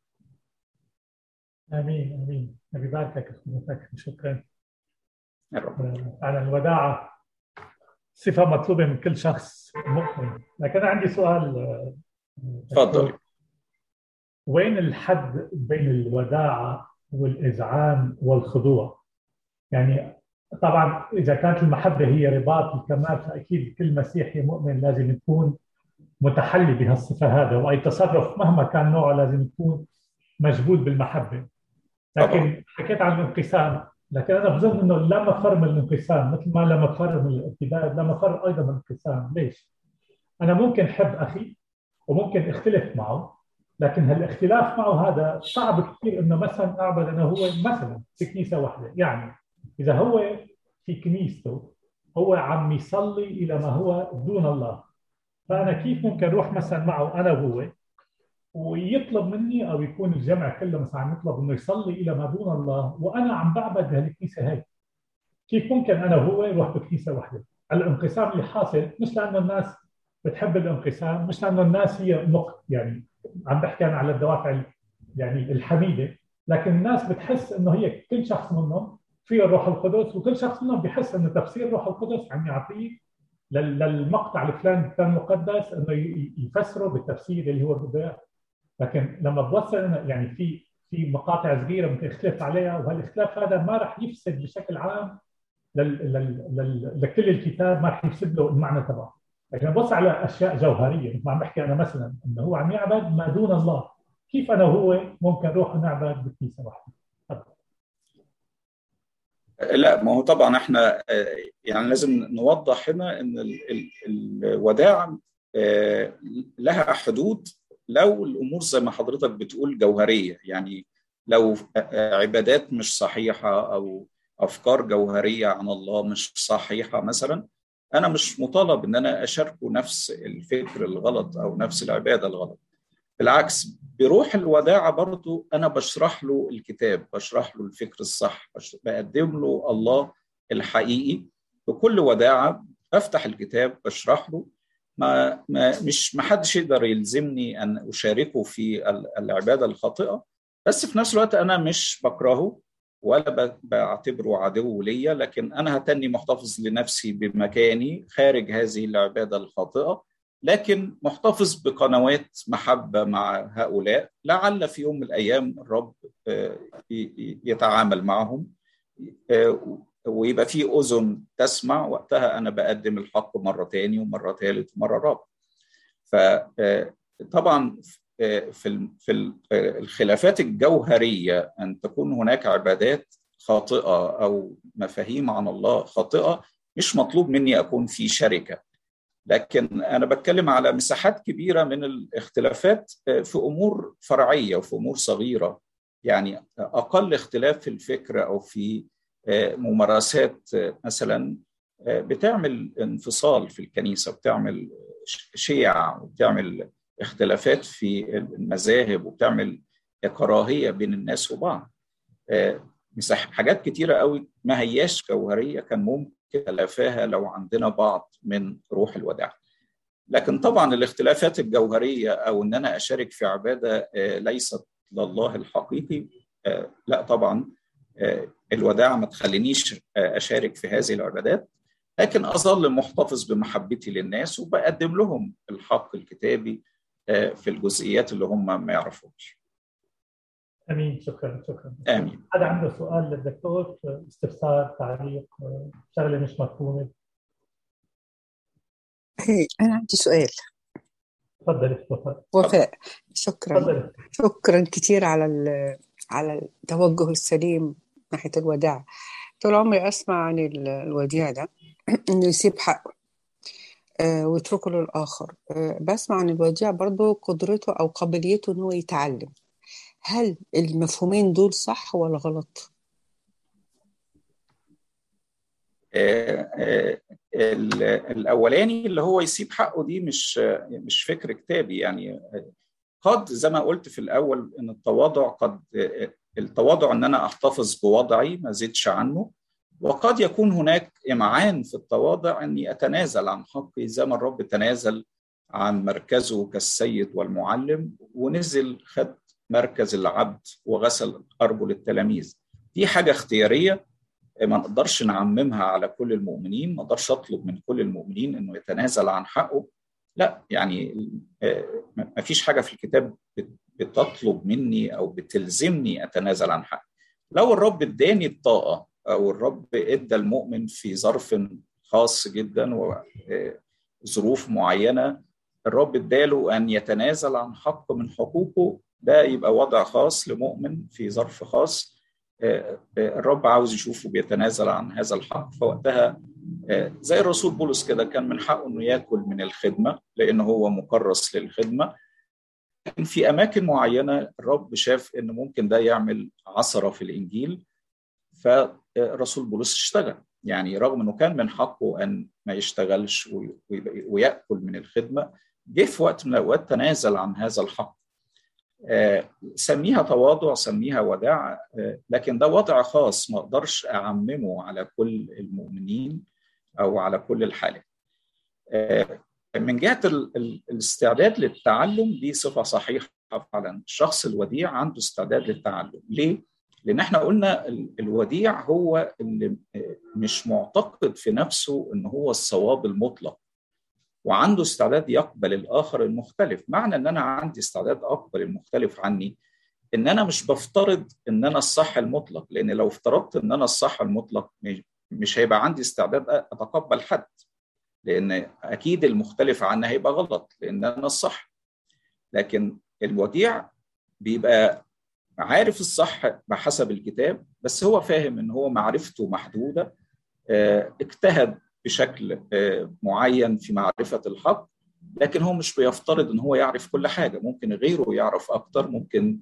آمين آمين نبي باركك شكرا على الوداعة صفة مطلوبة من كل شخص مؤمن لكن أنا عندي سؤال تفضل وين الحد بين الوداعة والإذعان والخضوع يعني طبعا إذا كانت المحبة هي رباط الكمال فأكيد كل مسيحي مؤمن لازم يكون متحلي بهالصفة هذا وأي تصرف مهما كان نوعه لازم يكون مجبول بالمحبة لكن حكيت عن الانقسام لكن انا بظن انه لا مفر من الانقسام مثل ما لا مفر من الارتداد لا مفر ايضا من الانقسام ليش؟ انا ممكن احب اخي وممكن اختلف معه لكن هالاختلاف معه هذا صعب كثير انه مثلا اعبد انا هو مثلا في كنيسه واحده يعني اذا هو في كنيسته هو عم يصلي الى ما هو دون الله فانا كيف ممكن اروح مثلا معه انا وهو ويطلب مني او يكون الجمع كله مثلا عم يطلب انه يصلي الى ما دون الله وانا عم بعبد بهالكنيسه هاي كيف ممكن انا وهو نروح بكنيسه واحده؟ الانقسام اللي حاصل مش لانه الناس بتحب الانقسام مش لانه الناس هي نقط يعني عم بحكي انا على الدوافع يعني الحميده لكن الناس بتحس انه هي كل شخص منهم فيه الروح القدس وكل شخص منهم بحس انه تفسير الروح القدس عم يعطيه للمقطع الفلاني كان مقدس انه يفسره بالتفسير اللي هو بده لكن لما بوصل يعني في في مقاطع صغيره ممكن اختلف عليها وهالاختلاف هذا ما راح يفسد بشكل عام لل لل لل لكل الكتاب ما راح يفسد له المعنى تبعه لكن ببص على اشياء جوهريه مثل ما عم بحكي انا مثلا انه هو عم يعبد ما دون الله كيف انا وهو ممكن نروح نعبد بكنيسه واحده لا ما هو طبعا احنا يعني لازم نوضح هنا ان الوداع لها حدود لو الامور زي ما حضرتك بتقول جوهريه يعني لو عبادات مش صحيحه او افكار جوهريه عن الله مش صحيحه مثلا انا مش مطالب ان انا اشاركه نفس الفكر الغلط او نفس العباده الغلط بالعكس بروح الوداعه برضو انا بشرح له الكتاب بشرح له الفكر الصح بقدم له الله الحقيقي بكل وداعه بفتح الكتاب بشرح له ما, ما مش ما حدش يقدر يلزمني ان اشاركه في العباده الخاطئه بس في نفس الوقت انا مش بكرهه ولا بعتبره عدو ليا لكن انا هتني محتفظ لنفسي بمكاني خارج هذه العباده الخاطئه لكن محتفظ بقنوات محبه مع هؤلاء لعل في يوم من الايام الرب يتعامل معهم ويبقى في اذن تسمع وقتها انا بقدم الحق مره تاني ومره ثالث ومره رابعه. فطبعا في في الخلافات الجوهريه ان تكون هناك عبادات خاطئه او مفاهيم عن الله خاطئه مش مطلوب مني اكون في شركه لكن انا بتكلم على مساحات كبيره من الاختلافات في امور فرعيه وفي امور صغيره يعني اقل اختلاف في الفكر او في ممارسات مثلا بتعمل انفصال في الكنيسه بتعمل شيع وبتعمل اختلافات في المذاهب وبتعمل كراهيه بين الناس وبعض حاجات كتيره قوي ما هياش جوهريه كان ممكن تلافاها لو عندنا بعض من روح الوداع لكن طبعا الاختلافات الجوهريه او ان انا اشارك في عباده ليست لله الحقيقي لا طبعا الوداع ما تخلينيش اشارك في هذه العبادات لكن اظل محتفظ بمحبتي للناس وبقدم لهم الحق الكتابي في الجزئيات اللي هم ما يعرفوش امين شكرا شكرا امين حدا عنده سؤال للدكتور استفسار تعليق شغله مش مفهومه ايه انا عندي سؤال تفضلي تفضلي وفاء شكرا تفضلي شكرا كثير على على التوجه السليم ناحيه الوداع طول عمري اسمع عن الوديع ده انه يسيب حقه آه ويتركه للاخر آه بسمع عن الوديع برضه قدرته او قابليته انه يتعلم هل المفهومين دول صح ولا غلط الاولاني اللي هو يسيب حقه دي مش مش فكر كتابي يعني قد زي ما قلت في الاول ان التواضع قد التواضع ان انا احتفظ بوضعي ما زدش عنه وقد يكون هناك امعان في التواضع اني اتنازل عن حقي زي ما الرب تنازل عن مركزه كالسيد والمعلم ونزل خد مركز العبد وغسل ارجل التلاميذ دي حاجه اختياريه ما نقدرش نعممها على كل المؤمنين ما اقدرش اطلب من كل المؤمنين انه يتنازل عن حقه لا يعني ما فيش حاجه في الكتاب بتطلب مني او بتلزمني اتنازل عن حقي لو الرب اداني الطاقه او الرب ادى المؤمن في ظرف خاص جدا وظروف معينه الرب اداله ان يتنازل عن حق من حقوقه ده يبقى وضع خاص لمؤمن في ظرف خاص الرب عاوز يشوفه بيتنازل عن هذا الحق فوقتها زي الرسول بولس كده كان من حقه انه ياكل من الخدمه لان هو مكرس للخدمه لكن في اماكن معينه الرب شاف ان ممكن ده يعمل عثره في الانجيل فالرسول بولس اشتغل يعني رغم انه كان من حقه ان ما يشتغلش وياكل من الخدمه جه في وقت من الاوقات تنازل عن هذا الحق سميها تواضع سميها وداع لكن ده وضع خاص ما اقدرش اعممه على كل المؤمنين او على كل الحالات من جهه الاستعداد للتعلم دي صفه صحيحه فعلا الشخص الوديع عنده استعداد للتعلم ليه لان احنا قلنا الوديع هو اللي مش معتقد في نفسه ان هو الصواب المطلق وعنده استعداد يقبل الاخر المختلف معنى ان انا عندي استعداد اقبل المختلف عني ان انا مش بفترض ان انا الصح المطلق لان لو افترضت ان انا الصح المطلق مش هيبقى عندي استعداد اتقبل حد لان اكيد المختلف عني هيبقى غلط لان انا الصح لكن الوديع بيبقى عارف الصح بحسب الكتاب بس هو فاهم ان هو معرفته محدوده اجتهد بشكل معين في معرفة الحق لكن هو مش بيفترض ان هو يعرف كل حاجة ممكن غيره يعرف أكتر ممكن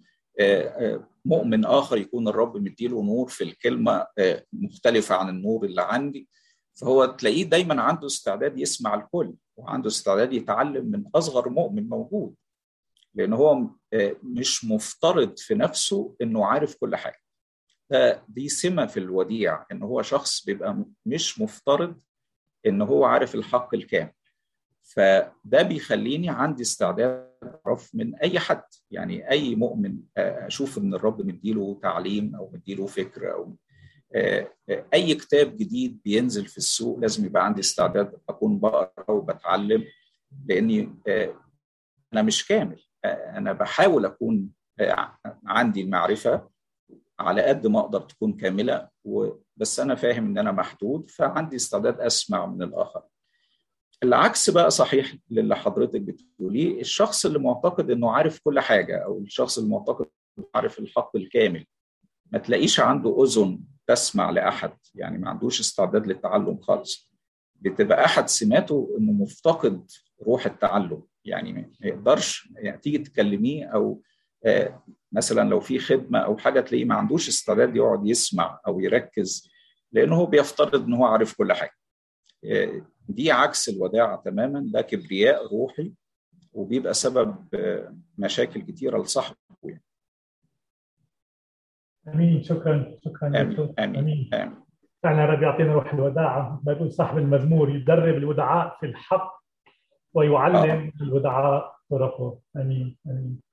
مؤمن آخر يكون الرب مديله نور في الكلمة مختلفة عن النور اللي عندي فهو تلاقيه دايما عنده استعداد يسمع الكل وعنده استعداد يتعلم من أصغر مؤمن موجود لأن هو مش مفترض في نفسه إنه عارف كل حاجة دي سمة في الوديع إن هو شخص بيبقى مش مفترض ان هو عارف الحق الكامل فده بيخليني عندي استعداد اعرف من اي حد يعني اي مؤمن اشوف ان الرب مديله تعليم او مديله فكر او اي كتاب جديد بينزل في السوق لازم يبقى عندي استعداد اكون بقرا وبتعلم لاني انا مش كامل انا بحاول اكون عندي المعرفه على قد ما اقدر تكون كامله بس انا فاهم ان انا محدود فعندي استعداد اسمع من الاخر العكس بقى صحيح للي حضرتك بتقوليه الشخص اللي معتقد انه عارف كل حاجه او الشخص اللي معتقد انه عارف الحق الكامل ما تلاقيش عنده اذن تسمع لاحد يعني ما عندوش استعداد للتعلم خالص بتبقى احد سماته انه مفتقد روح التعلم يعني ما يقدرش يعني تيجي تكلميه او مثلا لو في خدمه او حاجه تلاقيه ما عندوش استعداد يقعد يسمع او يركز لانه هو بيفترض ان هو عارف كل حاجه دي عكس الوداعه تماما ده كبرياء روحي وبيبقى سبب مشاكل كتيره لصاحبه يعني. امين شكرا شكرا امين امين, أمين. أمين. فعلا رب يعطينا روح الوداعه ما يقول صاحب المزمور يدرب الودعاء في الحق ويعلم آه. الودعاء طرقه امين امين